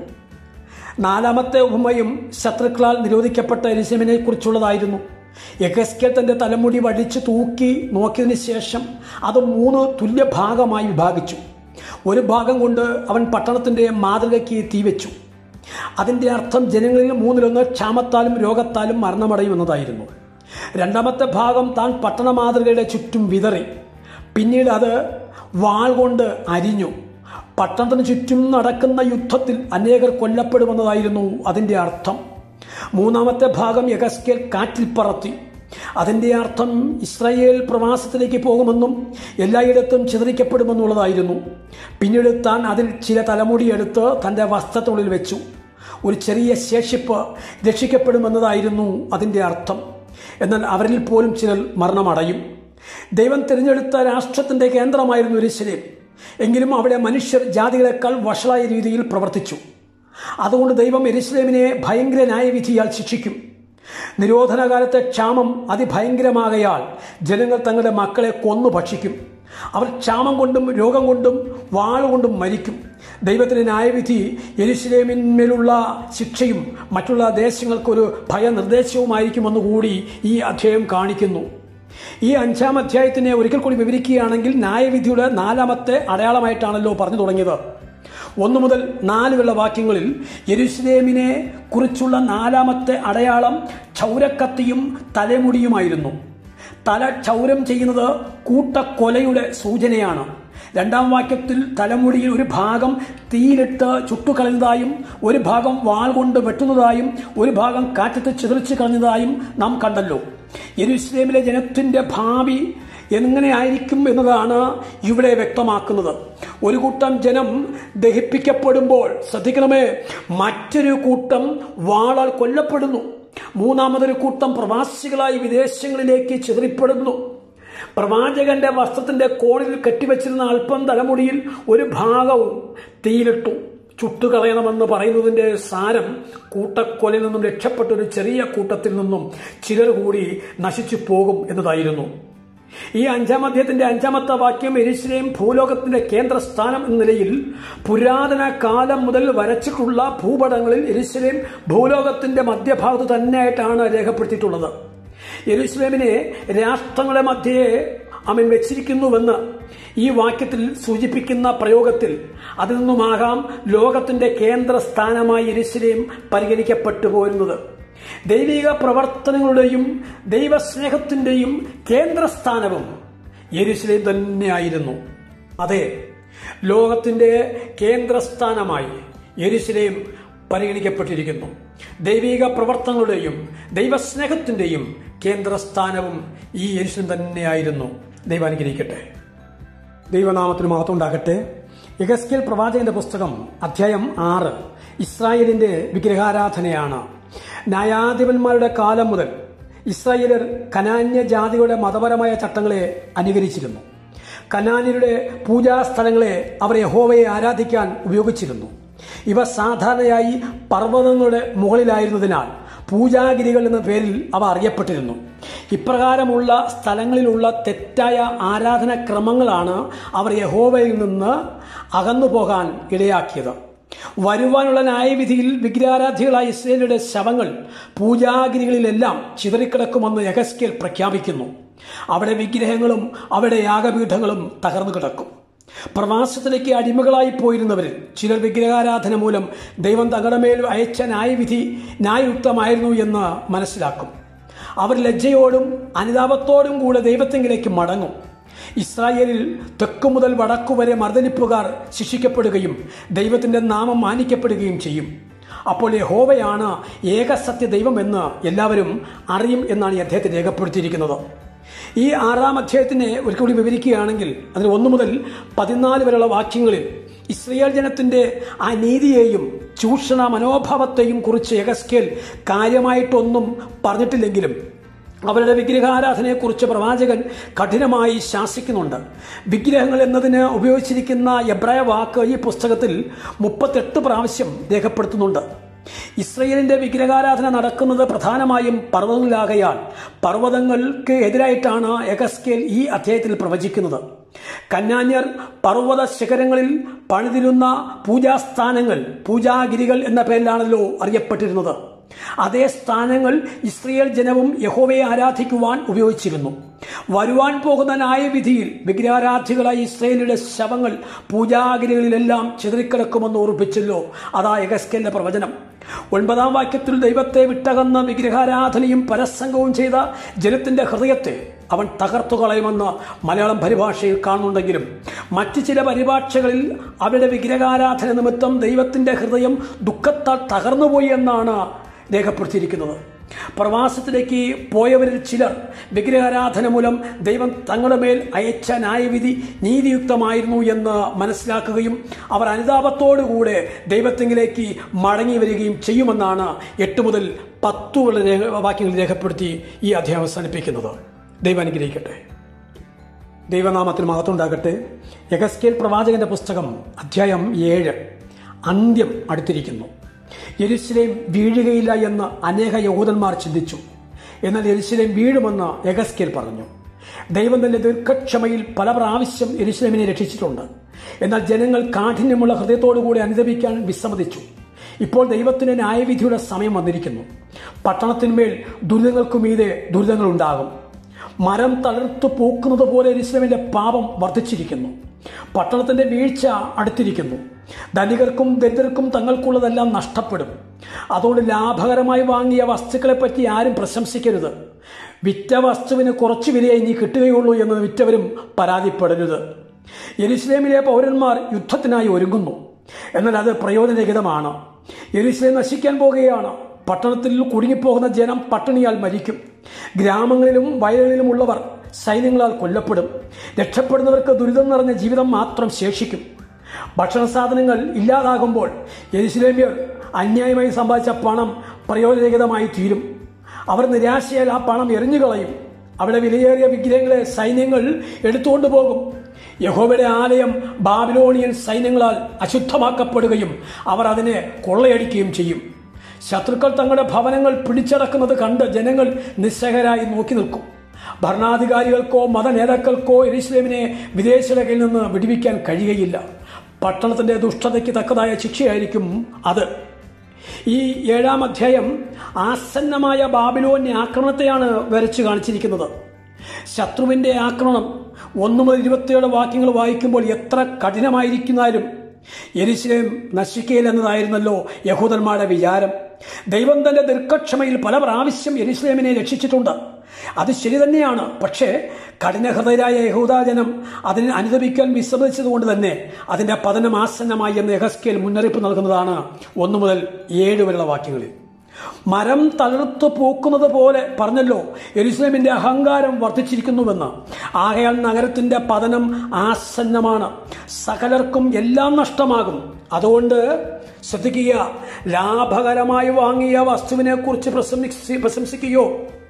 നാലാമത്തെ ഉപമയും ശത്രുക്കളാൽ നിരോധിക്കപ്പെട്ട എരിശമിനെ കുറിച്ചുള്ളതായിരുന്നു യഹസ്കേൽ തന്റെ തലമുടി വടിച്ചു തൂക്കി നോക്കിയതിനു ശേഷം അത് മൂന്ന് തുല്യ ഭാഗമായി വിഭാഗിച്ചു ഒരു ഭാഗം കൊണ്ട് അവൻ പട്ടണത്തിന്റെ മാതൃകയ്ക്ക് തീവെച്ചു അതിന്റെ അർത്ഥം ജനങ്ങളിൽ മൂന്നിലൊന്ന് ക്ഷാമത്താലും രോഗത്താലും മരണമടയുമെന്നതായിരുന്നു രണ്ടാമത്തെ ഭാഗം താൻ പട്ടണ മാതൃകയുടെ ചുറ്റും വിതറി പിന്നീട് അത് വാൾ കൊണ്ട് അരിഞ്ഞു പട്ടണത്തിന് ചുറ്റും നടക്കുന്ന യുദ്ധത്തിൽ അനേകർ കൊല്ലപ്പെടുമെന്നതായിരുന്നു അതിന്റെ അർത്ഥം മൂന്നാമത്തെ ഭാഗം യഗസ്കേൽ കാറ്റിൽ പറത്തി അതിന്റെ അർത്ഥം ഇസ്രായേൽ പ്രവാസത്തിലേക്ക് പോകുമെന്നും എല്ലായിടത്തും ചിതറിക്കപ്പെടുമെന്നുള്ളതായിരുന്നു പിന്നീട് താൻ അതിൽ ചില തലമുടിയെടുത്ത് തന്റെ വസ്ത്രത്തുള്ളിൽ വെച്ചു ഒരു ചെറിയ ശേഷിപ്പ് രക്ഷിക്കപ്പെടുമെന്നതായിരുന്നു അതിന്റെ അർത്ഥം എന്നാൽ അവരിൽ പോലും ചിലർ മരണമടയും ദൈവം തിരഞ്ഞെടുത്ത രാഷ്ട്രത്തിന്റെ കേന്ദ്രമായിരുന്നു എരിശലേം എങ്കിലും അവിടെ മനുഷ്യർ ജാതികളെക്കാൾ വഷളായ രീതിയിൽ പ്രവർത്തിച്ചു അതുകൊണ്ട് ദൈവം എരിശലേമിനെ ഭയങ്കര ന്യായവിധിയാൽ ശിക്ഷിക്കും നിരോധനകാലത്തെ ക്ഷാമം അതിഭയങ്കരമാകയാൽ ജനങ്ങൾ തങ്ങളുടെ മക്കളെ കൊന്നു ഭക്ഷിക്കും അവർ ക്ഷാമം കൊണ്ടും രോഗം കൊണ്ടും വാളുകൊണ്ടും മരിക്കും ദൈവത്തിന്റെ ന്യായവിധി യെരുശലേമിന്മേലുള്ള ശിക്ഷയും മറ്റുള്ള ദേശങ്ങൾക്കൊരു ഭയനിർദ്ദേശവുമായിരിക്കുമെന്ന് കൂടി ഈ അധ്യായം കാണിക്കുന്നു ഈ അഞ്ചാം അധ്യായത്തിനെ ഒരിക്കൽ കൂടി വിവരിക്കുകയാണെങ്കിൽ ന്യായവിധിയുടെ നാലാമത്തെ അടയാളമായിട്ടാണല്ലോ പറഞ്ഞു തുടങ്ങിയത് ഒന്നു മുതൽ നാലുകളുള്ള വാക്യങ്ങളിൽ യെരുസലേമിനെ കുറിച്ചുള്ള നാലാമത്തെ അടയാളം ക്ഷൗരക്കത്തിയും തലമുടിയുമായിരുന്നു തല ക്ഷൗരം ചെയ്യുന്നത് കൂട്ടക്കൊലയുടെ സൂചനയാണ് രണ്ടാം വാക്യത്തിൽ തലമുടിയിൽ ഒരു ഭാഗം തീയിലിട്ട് ചുട്ടുകളഞ്ഞതായും ഒരു ഭാഗം വാൾ കൊണ്ട് വെട്ടുന്നതായും ഒരു ഭാഗം കാറ്റത്ത് ചിതറിച്ച് കളഞ്ഞതായും നാം കണ്ടല്ലോ യെരുസലേമിലെ ജനത്തിന്റെ ഭാവി എങ്ങനെയായിരിക്കും എന്നതാണ് ഇവിടെ വ്യക്തമാക്കുന്നത് ഒരു കൂട്ടം ജനം ദഹിപ്പിക്കപ്പെടുമ്പോൾ ശ്രദ്ധിക്കണമേ മറ്റൊരു കൂട്ടം വാളാൽ കൊല്ലപ്പെടുന്നു മൂന്നാമതൊരു കൂട്ടം പ്രവാസികളായി വിദേശങ്ങളിലേക്ക് ചിതറിപ്പെടുന്നു പ്രവാചകന്റെ വസ്ത്രത്തിന്റെ കോണിൽ കെട്ടിവെച്ചിരുന്ന അല്പം തലമുടിയിൽ ഒരു ഭാഗവും തീയിലിട്ടു ചുട്ടുകളയണമെന്ന് പറയുന്നതിന്റെ സാരം കൂട്ടക്കൊലയിൽ നിന്നും രക്ഷപ്പെട്ട ഒരു ചെറിയ കൂട്ടത്തിൽ നിന്നും ചിലർ കൂടി നശിച്ചു പോകും എന്നതായിരുന്നു ഈ അഞ്ചാം അധ്യായത്തിന്റെ അഞ്ചാമത്തെ വാക്യം എരിശ്രയും ഭൂലോകത്തിന്റെ കേന്ദ്രസ്ഥാനം എന്ന നിലയിൽ പുരാതന കാലം മുതൽ വരച്ചിട്ടുള്ള ഭൂപടങ്ങളിൽ എരിശ്രയും ഭൂലോകത്തിന്റെ മധ്യഭാഗത്ത് തന്നെയായിട്ടാണ് രേഖപ്പെടുത്തിയിട്ടുള്ളത് യെരുസലേമിനെ രാഷ്ട്രങ്ങളുടെ മധ്യേ അവൻ വെച്ചിരിക്കുന്നുവെന്ന് ഈ വാക്യത്തിൽ സൂചിപ്പിക്കുന്ന പ്രയോഗത്തിൽ അതിൽ നിന്നുമാകാം ലോകത്തിന്റെ കേന്ദ്ര സ്ഥാനമായി യെരുസലേം പരിഗണിക്കപ്പെട്ടു പോരുന്നത് ദൈവിക പ്രവർത്തനങ്ങളുടെയും ദൈവസ്നേഹത്തിന്റെയും കേന്ദ്രസ്ഥാനവും യെരുസലേം തന്നെയായിരുന്നു അതെ ലോകത്തിന്റെ കേന്ദ്രസ്ഥാനമായി യെരുസലേം പരിഗണിക്കപ്പെട്ടിരിക്കുന്നു ദൈവിക പ്രവർത്തനങ്ങളുടെയും ദൈവസ്നേഹത്തിന്റെയും കേന്ദ്രസ്ഥാനവും ഈ യെരുസലേം തന്നെയായിരുന്നു ദൈവം അനുഗ്രഹിക്കട്ടെ ദൈവനാമത്തിന് മഹത്വം ഉണ്ടാകട്ടെ യഗസ്കേൽ പ്രവാചകന്റെ പുസ്തകം അധ്യായം ആറ് ഇസ്രായേലിന്റെ വിഗ്രഹാരാധനയാണ് ന്യായാധിപന്മാരുടെ കാലം മുതൽ ഇസ്രായേലർ കനാന്യ ജാതികളുടെ മതപരമായ ചട്ടങ്ങളെ അനുകരിച്ചിരുന്നു കനാന്യരുടെ പൂജാസ്ഥലങ്ങളെ അവർ യഹോവയെ ആരാധിക്കാൻ ഉപയോഗിച്ചിരുന്നു ഇവ സാധാരണയായി പർവ്വതങ്ങളുടെ മുകളിലായിരുന്നതിനാൽ പൂജാഗിരികൾ എന്ന പേരിൽ അവ അറിയപ്പെട്ടിരുന്നു ഇപ്രകാരമുള്ള സ്ഥലങ്ങളിലുള്ള തെറ്റായ ആരാധനാക്രമങ്ങളാണ് അവർ യഹോവയിൽ നിന്ന് അകന്നു പോകാൻ ഇടയാക്കിയത് വരുവാനുള്ള ന്യായവിധിയിൽ വിഗ്രഹാരാധികളായ ഇസ്രയേലിയുടെ ശവങ്ങൾ പൂജാഗിരികളിലെല്ലാം ചിതറിക്കിടക്കുമെന്ന് യഹസ്കേൽ പ്രഖ്യാപിക്കുന്നു അവിടെ വിഗ്രഹങ്ങളും അവിടെ യാഗപീഠങ്ങളും തകർന്നു കിടക്കും പ്രവാസത്തിലേക്ക് അടിമകളായി പോയിരുന്നവരിൽ ചിലർ വിഗ്രഹാരാധന മൂലം ദൈവം തങ്ങളുടെ മേൽ അയച്ച ന്യായവിധി ന്യായയുക്തമായിരുന്നു എന്ന് മനസ്സിലാക്കും അവർ ലജ്ജയോടും അനുതാപത്തോടും കൂടെ ദൈവത്തെങ്കിലേക്ക് മടങ്ങും ഇസ്രായേലിൽ തെക്കു മുതൽ വടക്കു വരെ മർദ്ദനിപ്പുകാർ ശിക്ഷിക്കപ്പെടുകയും ദൈവത്തിന്റെ നാമം മാനിക്കപ്പെടുകയും ചെയ്യും അപ്പോൾ യഹോവയാണ് ഏകസത്യ ദൈവം എന്ന് എല്ലാവരും അറിയും എന്നാണ് ഈ അദ്ദേഹത്തെ രേഖപ്പെടുത്തിയിരിക്കുന്നത് ഈ ആറാം അധ്യായത്തിനെ ഒരിക്കൽ കൂടി വിവരിക്കുകയാണെങ്കിൽ അതിൽ ഒന്നു മുതൽ പതിനാല് വരെയുള്ള വാക്യങ്ങളിൽ ഇസ്രയേൽ ജനത്തിന്റെ ആ നീതിയെയും ചൂഷണ മനോഭാവത്തെയും കുറിച്ച് യഗസ്കേൽ കാര്യമായിട്ടൊന്നും പറഞ്ഞിട്ടില്ലെങ്കിലും അവരുടെ വിഗ്രഹാരാധനയെക്കുറിച്ച് പ്രവാചകൻ കഠിനമായി ശാസിക്കുന്നുണ്ട് വിഗ്രഹങ്ങൾ എന്നതിന് ഉപയോഗിച്ചിരിക്കുന്ന എബ്രായ വാക്ക് ഈ പുസ്തകത്തിൽ മുപ്പത്തെട്ട് പ്രാവശ്യം രേഖപ്പെടുത്തുന്നുണ്ട് ഇസ്രയേലിന്റെ വിഗ്രഹാരാധന നടക്കുന്നത് പ്രധാനമായും പർവ്വതങ്ങളിലാകയാൽ പർവ്വതങ്ങൾക്ക് എതിരായിട്ടാണ് എഗസ്കേൽ ഈ അധ്യായത്തിൽ പ്രവചിക്കുന്നത് കന്യാന്യർ പർവ്വത ശിഖരങ്ങളിൽ പണിതിരുന്ന പൂജാസ്ഥാനങ്ങൾ പൂജാഗിരികൾ എന്ന പേരിലാണല്ലോ അറിയപ്പെട്ടിരുന്നത് അതേ സ്ഥാനങ്ങൾ ഇസ്രയേൽ ജനവും യഹോവയെ ആരാധിക്കുവാൻ ഉപയോഗിച്ചിരുന്നു വരുവാൻ പോകുന്ന ന്യായവിധിയിൽ വിഗ്രഹാരാധികളായ ഇസ്രയേലിയുടെ ശവങ്ങൾ പൂജാഗിരികളിലെല്ലാം ചിതറിക്കിടക്കുമെന്ന് ഓർപ്പിച്ചല്ലോ അതാ യഗസ്കലിന്റെ പ്രവചനം ഒൻപതാം വാക്യത്തിൽ ദൈവത്തെ വിട്ടകന്ന വിഗ്രഹാരാധനയും പരസംഗവും ചെയ്ത ജനത്തിന്റെ ഹൃദയത്തെ അവൻ തകർത്തു കളയുമെന്ന് മലയാളം പരിഭാഷയിൽ കാണുന്നുണ്ടെങ്കിലും മറ്റ് ചില പരിഭാഷകളിൽ അവരുടെ വിഗ്രഹാരാധന നിമിത്തം ദൈവത്തിന്റെ ഹൃദയം ദുഃഖത്താൽ തകർന്നുപോയി എന്നാണ് രേഖപ്പെടുത്തിയിരിക്കുന്നത് പ്രവാസത്തിലേക്ക് പോയവരിൽ ചിലർ വിഗ്രഹാരാധന മൂലം ദൈവം തങ്ങളുടെ മേൽ അയച്ച ന്യായവിധി നീതിയുക്തമായിരുന്നു എന്ന് മനസ്സിലാക്കുകയും അവർ അനുതാപത്തോടുകൂടെ ദൈവത്തെങ്കിലേക്ക് മടങ്ങി വരികയും ചെയ്യുമെന്നാണ് എട്ട് മുതൽ പത്തു വാക്യങ്ങൾ രേഖപ്പെടുത്തി ഈ അധ്യായം അവസാനിപ്പിക്കുന്നത് ദൈവം അനുഗ്രഹിക്കട്ടെ ദൈവനാമത്തിൽ മഹത്വമുണ്ടാകട്ടെ യഗസ്കേൽ പ്രവാചകന്റെ പുസ്തകം അധ്യായം ഏഴ് അന്ത്യം അടുത്തിരിക്കുന്നു യെരുശലേം വീഴുകയില്ല എന്ന് അനേക യഹൂദന്മാർ ചിന്തിച്ചു എന്നാൽ യെരുശലേം വീഴുമെന്ന് യഗസ്കേൽ പറഞ്ഞു ദൈവം തന്റെ ദീർഘക്ഷമയിൽ പല പ്രാവശ്യം യെരുശലേമിനെ രക്ഷിച്ചിട്ടുണ്ട് എന്നാൽ ജനങ്ങൾ കാഠിന്യമുള്ള ഹൃദയത്തോടുകൂടി അനുദപിക്കാൻ വിസമ്മതിച്ചു ഇപ്പോൾ ദൈവത്തിന്റെ ന്യായവിധിയുടെ സമയം വന്നിരിക്കുന്നു പട്ടണത്തിന്മേൽ ദുരിതങ്ങൾക്കു മീതെ ദുരിതങ്ങൾ ഉണ്ടാകും മരം തളർത്തു പൂക്കുന്നത് പോലെ യെരുശലേമിന്റെ പാപം വർദ്ധിച്ചിരിക്കുന്നു പട്ടണത്തിന്റെ വീഴ്ച അടുത്തിരിക്കുന്നു ധനികർക്കും ദരിദ്രർക്കും തങ്ങൾക്കുള്ളതെല്ലാം നഷ്ടപ്പെടും അതുകൊണ്ട് ലാഭകരമായി വാങ്ങിയ വസ്തുക്കളെ പറ്റി ആരും പ്രശംസിക്കരുത് വിറ്റ വസ്തുവിന് കുറച്ച് വിലയായി നീ കിട്ടുകയുള്ളൂ എന്ന് വിറ്റവരും പരാതിപ്പെടരുത് യെരുസലേമിലെ പൗരന്മാർ യുദ്ധത്തിനായി ഒരുങ്ങുന്നു എന്നാൽ അത് പ്രയോജനരഹിതമാണ് യെരുസലേം നശിക്കാൻ പോകുകയാണ് പട്ടണത്തിൽ കുടുങ്ങിപ്പോകുന്ന ജനം പട്ടിണിയാൽ മരിക്കും ഗ്രാമങ്ങളിലും വയലുകളിലുമുള്ളവർ സൈന്യങ്ങളാൽ കൊല്ലപ്പെടും രക്ഷപ്പെടുന്നവർക്ക് ദുരിതം നിറഞ്ഞ ജീവിതം മാത്രം ശേഷിക്കും ഭക്ഷണ സാധനങ്ങൾ ഇല്ലാതാകുമ്പോൾ യെരുസലേമ്യർ അന്യായമായി സമ്പാദിച്ച പണം പ്രയോജനരഹിതമായി തീരും അവർ നിരാശയാൽ ആ പണം എറിഞ്ഞു കളയും അവിടെ വിലയേറിയ വിഗ്രഹങ്ങളെ സൈന്യങ്ങൾ എടുത്തുകൊണ്ടു പോകും യഹോവയുടെ ആലയം ബാബിലോണിയൻ സൈന്യങ്ങളാൽ അശുദ്ധമാക്കപ്പെടുകയും അവർ അതിനെ കൊള്ളയടിക്കുകയും ചെയ്യും ശത്രുക്കൾ തങ്ങളുടെ ഭവനങ്ങൾ പിടിച്ചടക്കുന്നത് കണ്ട് ജനങ്ങൾ നിസ്സഹരായി നോക്കി നിൽക്കും ഭരണാധികാരികൾക്കോ മതനേതാക്കൾക്കോ എരുസലേമിനെ വിദേശകയിൽ നിന്ന് വിടുവിക്കാൻ കഴിയുകയില്ല പട്ടണത്തിന്റെ ദുഷ്ടതയ്ക്ക് തക്കതായ ശിക്ഷയായിരിക്കും അത് ഈ ഏഴാം അധ്യായം ആസന്നമായ ബാബിലോന്യ ആക്രമണത്തെയാണ് വരച്ചു കാണിച്ചിരിക്കുന്നത് ശത്രുവിന്റെ ആക്രമണം ഒന്നു മുതൽ ഇരുപത്തിയേഴ് വാക്യങ്ങൾ വായിക്കുമ്പോൾ എത്ര കഠിനമായിരിക്കുന്നാലും യെരുശലേം നശിക്കയില്ലെന്നതായിരുന്നല്ലോ യഹൂദന്മാരുടെ വിചാരം ദൈവം തന്റെ ദീർഘക്ഷമയിൽ പല പ്രാവശ്യം യെരുശലേമിനെ രക്ഷിച്ചിട്ടുണ്ട് അത് ശരി തന്നെയാണ് പക്ഷേ കഠിനഹൃദയരായ യഹൂദാജനം അതിനെ അനുദപിക്കാൻ വിസമ്മതിച്ചതുകൊണ്ട് തന്നെ അതിന്റെ പതനം ആസന്നമായി എന്ന് യഹസ്കേൽ മുന്നറിയിപ്പ് നൽകുന്നതാണ് ഒന്നു മുതൽ ഏഴ് വരെയുള്ള വാക്യങ്ങളിൽ മരം തളർത്തു പൂക്കുന്നത് പോലെ പറഞ്ഞല്ലോ എരുസലേമിന്റെ അഹങ്കാരം വർദ്ധിച്ചിരിക്കുന്നുവെന്ന് ആകയാൽ നഗരത്തിന്റെ പതനം ആസന്നമാണ് സകലർക്കും എല്ലാം നഷ്ടമാകും അതുകൊണ്ട് ശ്രദ്ധിക്കുക ലാഭകരമായി വാങ്ങിയ വസ്തുവിനെ കുറിച്ച് പ്രശംസിക്കുകയോ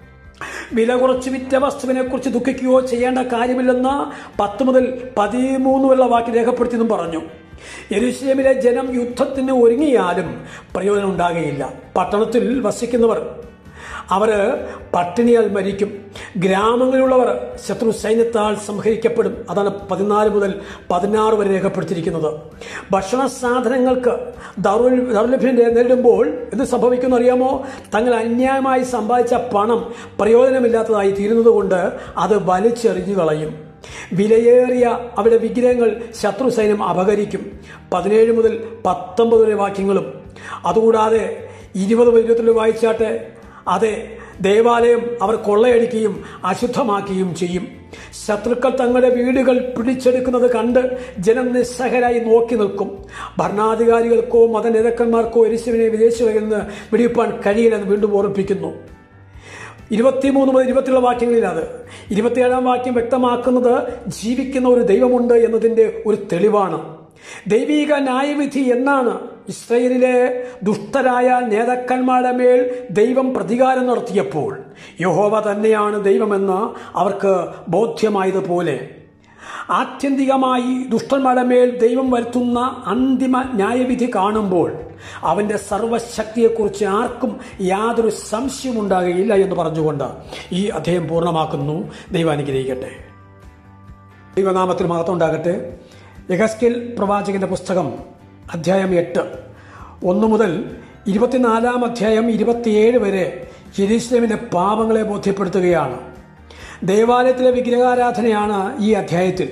വില കുറച്ച് വിറ്റ വസ്തുവിനെ കുറിച്ച് ദുഃഖിക്കുകയോ ചെയ്യേണ്ട കാര്യമില്ലെന്ന് പത്ത് മുതൽ പതിമൂന്ന് വരെയുള്ള വാക്ക് രേഖപ്പെടുത്തിയെന്നും പറഞ്ഞു യെരുശലേമിലെ ജനം യുദ്ധത്തിന് ഒരുങ്ങിയാലും പ്രയോജനം ഉണ്ടാകുകയില്ല പട്ടണത്തിൽ വസിക്കുന്നവർ അവര് പട്ടിണിയാൽ മരിക്കും ഗ്രാമങ്ങളിലുള്ളവർ ശത്രു സൈന്യത്താൽ സംഹരിക്കപ്പെടും അതാണ് പതിനാല് മുതൽ പതിനാറ് വരെ രേഖപ്പെടുത്തിയിരിക്കുന്നത് ഭക്ഷണ സാധനങ്ങൾക്ക് ദൗർലഭ്യം നേരിടുമ്പോൾ എന്ത് സംഭവിക്കുന്നു അറിയാമോ തങ്ങൾ അന്യായമായി സമ്പാദിച്ച പണം പ്രയോജനമില്ലാത്തതായി തീരുന്നത് കൊണ്ട് അത് വലിച്ചെറിഞ്ഞു കളയും വിലയേറിയ അവിടെ വിഗ്രഹങ്ങൾ ശത്രു സൈന്യം അപഹരിക്കും പതിനേഴ് മുതൽ പത്തൊമ്പത് വരെ വാക്യങ്ങളും അതുകൂടാതെ ഇരുപത് ഇരുപത്തിരണ്ട് വായിച്ചാട്ടെ അതെ ദേവാലയം അവർ കൊള്ളയടിക്കുകയും അശുദ്ധമാക്കുകയും ചെയ്യും ശത്രുക്കൾ തങ്ങളുടെ വീടുകൾ പിടിച്ചെടുക്കുന്നത് കണ്ട് ജനം നിസ്സഹരായി നോക്കി നിൽക്കും ഭരണാധികാരികൾക്കോ മതനേതാക്കന്മാർക്കോ എരിശുവിനെ വിദേശികളിൽ നിന്ന് വെടിവെപ്പാൻ കഴിയില്ലെന്ന് വീണ്ടും ഓർമ്മിപ്പിക്കുന്നു ഇരുപത്തിമൂന്ന് മുതൽ ഇരുപത്തിയുള്ള വാക്യങ്ങളിൽ അത് ഇരുപത്തിയേഴാം വാക്യം വ്യക്തമാക്കുന്നത് ജീവിക്കുന്ന ഒരു ദൈവമുണ്ട് എന്നതിൻ്റെ ഒരു തെളിവാണ് ദൈവിക ന്യായവിധി എന്നാണ് ഇസ്രയേലിലെ ദുഷ്ടരായ നേതാക്കന്മാരുടെ മേൽ ദൈവം പ്രതികാരം നടത്തിയപ്പോൾ യഹോവ തന്നെയാണ് ദൈവമെന്ന് അവർക്ക് ബോധ്യമായതുപോലെ ആത്യന്തികമായി ദുഷ്ടന്മാരുടെ മേൽ ദൈവം വരുത്തുന്ന അന്തിമ ന്യായവിധി കാണുമ്പോൾ അവന്റെ സർവശക്തിയെക്കുറിച്ച് ആർക്കും യാതൊരു സംശയവും ഉണ്ടാകുകയില്ല എന്ന് പറഞ്ഞുകൊണ്ട് ഈ അധ്യായം പൂർണ്ണമാക്കുന്നു ദൈവം അനുഗ്രഹിക്കട്ടെ ദൈവനാമത്തിൽ മഹത്വം ഉണ്ടാകട്ടെ യഗസ്കിൽ പ്രവാചകന്റെ പുസ്തകം അധ്യായം എട്ട് ഒന്ന് മുതൽ ഇരുപത്തിനാലാം അധ്യായം ഇരുപത്തിയേഴ് വരെ ജെറൂസലേമിന്റെ പാപങ്ങളെ ബോധ്യപ്പെടുത്തുകയാണ് ദേവാലയത്തിലെ വിഗ്രഹാരാധനയാണ് ഈ അധ്യായത്തിൽ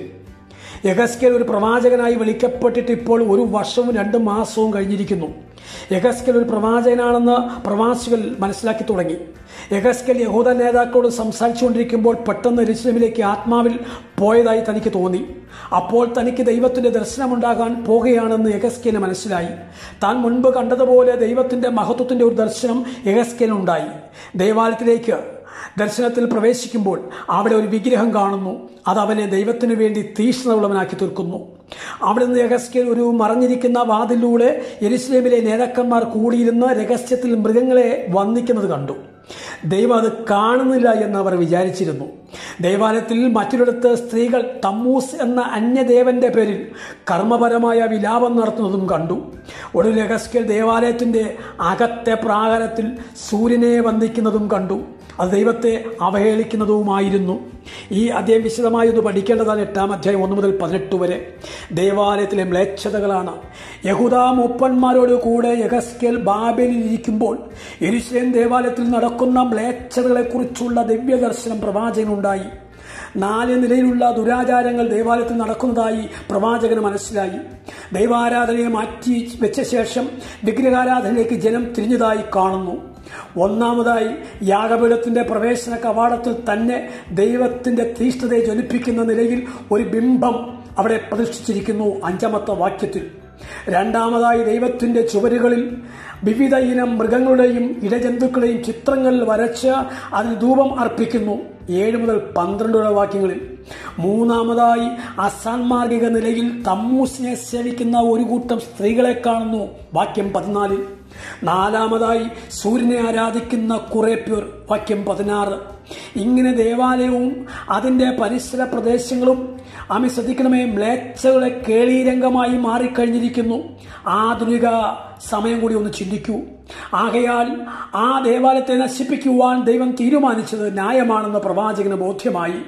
യഗസ്കേൽ ഒരു പ്രവാചകനായി വിളിക്കപ്പെട്ടിട്ട് ഇപ്പോൾ ഒരു വർഷവും രണ്ട് മാസവും കഴിഞ്ഞിരിക്കുന്നു യഗസ്കേൽ ഒരു പ്രവാചകനാണെന്ന് പ്രവാസികൾ മനസ്സിലാക്കി തുടങ്ങി യഗസ്കേൽ യഹൂദ നേതാക്കളോട് സംസാരിച്ചുകൊണ്ടിരിക്കുമ്പോൾ പെട്ടെന്ന് എരിശിലമിലേക്ക് ആത്മാവിൽ പോയതായി തനിക്ക് തോന്നി അപ്പോൾ തനിക്ക് ദൈവത്തിന്റെ ദർശനമുണ്ടാകാൻ പോകുകയാണെന്ന് യഗസ്കേന് മനസ്സിലായി താൻ മുൻപ് കണ്ടതുപോലെ ദൈവത്തിന്റെ മഹത്വത്തിന്റെ ഒരു ദർശനം യഗസ്കേനുണ്ടായി ദേവാലയത്തിലേക്ക് ദർശനത്തിൽ പ്രവേശിക്കുമ്പോൾ അവിടെ ഒരു വിഗ്രഹം കാണുന്നു അത് അവനെ ദൈവത്തിനു വേണ്ടി തീഷ്ണതയുള്ളവനാക്കി തീർക്കുന്നു അവിടെ നിന്ന് രഹസ്യ ഒരു മറഞ്ഞിരിക്കുന്ന വാതിലൂടെ എരുസലേമിലെ നേതാക്കന്മാർ കൂടിയിരുന്ന് രഹസ്യത്തിൽ മൃഗങ്ങളെ വന്ദിക്കുന്നത് കണ്ടു ദൈവം അത് കാണുന്നില്ല എന്ന് അവർ വിചാരിച്ചിരുന്നു ദേവാലയത്തിൽ മറ്റൊരിടത്ത് സ്ത്രീകൾ തമ്മൂസ് എന്ന അന്യദേവന്റെ പേരിൽ കർമ്മപരമായ വിലാപം നടത്തുന്നതും കണ്ടു ഒടുവിൽ രഹസ്യൽ ദേവാലയത്തിന്റെ അകത്തെ പ്രാകാരത്തിൽ സൂര്യനെ വന്ദിക്കുന്നതും കണ്ടു അത് ദൈവത്തെ അവഹേളിക്കുന്നതുമായിരുന്നു ഈ അധ്യായം വിശദമായി ഒന്ന് പഠിക്കേണ്ടതാണ് എട്ടാം അധ്യായം ഒന്ന് മുതൽ പതിനെട്ട് വരെ ദേവാലയത്തിലെ മ്ലേച്ഛതകളാണ് യഹുദ മൂപ്പന്മാരോട് കൂടെ യഹസ്കേൽ ബാബേലിൽ ഇരിക്കുമ്പോൾ എരുസലേം ദേവാലയത്തിൽ നടക്കുന്ന മ്ലേച്ഛതകളെക്കുറിച്ചുള്ള ദിവ്യദർശനം പ്രവാചകനുണ്ടായി നാല് നിലയിലുള്ള ദുരാചാരങ്ങൾ ദേവാലയത്തിൽ നടക്കുന്നതായി പ്രവാചകന് മനസ്സിലായി ദൈവാരാധനയെ മാറ്റി വെച്ച ശേഷം വിഗ്രഹാരാധനയിലേക്ക് ജനം തിരിഞ്ഞതായി കാണുന്നു ഒന്നാമതായി യാഗപീഠത്തിന്റെ പ്രവേശന കവാടത്തിൽ തന്നെ ദൈവത്തിന്റെ തീഷ്ണതയെ ജ്വലിപ്പിക്കുന്ന നിലയിൽ ഒരു ബിംബം അവിടെ പ്രതിഷ്ഠിച്ചിരിക്കുന്നു അഞ്ചാമത്തെ വാക്യത്തിൽ രണ്ടാമതായി ദൈവത്തിന്റെ ചുവരുകളിൽ വിവിധ ഇനം മൃഗങ്ങളുടെയും ഇടജന്തുക്കളെയും ചിത്രങ്ങൾ വരച്ച് അതിന് ധൂപം അർപ്പിക്കുന്നു ഏഴ് മുതൽ പന്ത്രണ്ട് വരെ വാക്യങ്ങളിൽ മൂന്നാമതായി അസാൻമാർഗിക നിലയിൽ തമ്മൂസിനെ സേവിക്കുന്ന ഒരു കൂട്ടം സ്ത്രീകളെ കാണുന്നു വാക്യം പതിനാലിൽ നാലാമതായി സൂര്യനെ ആരാധിക്കുന്ന കുറെ പേർ വാക്യം പതിനാറ് ഇങ്ങനെ ദേവാലയവും അതിന്റെ പരിസര പ്രദേശങ്ങളും ആമി ശ്രദ്ധിക്കണമേ മ്ലേച്ഛകളുടെ കേളീരംഗമായി മാറിക്കഴിഞ്ഞിരിക്കുന്നു ആധുനിക സമയം കൂടി ഒന്ന് ചിന്തിക്കൂ ആകയാൽ ആ ദേവാലയത്തെ നശിപ്പിക്കുവാൻ ദൈവം തീരുമാനിച്ചത് ന്യായമാണെന്ന് പ്രവാചകന് ബോധ്യമായി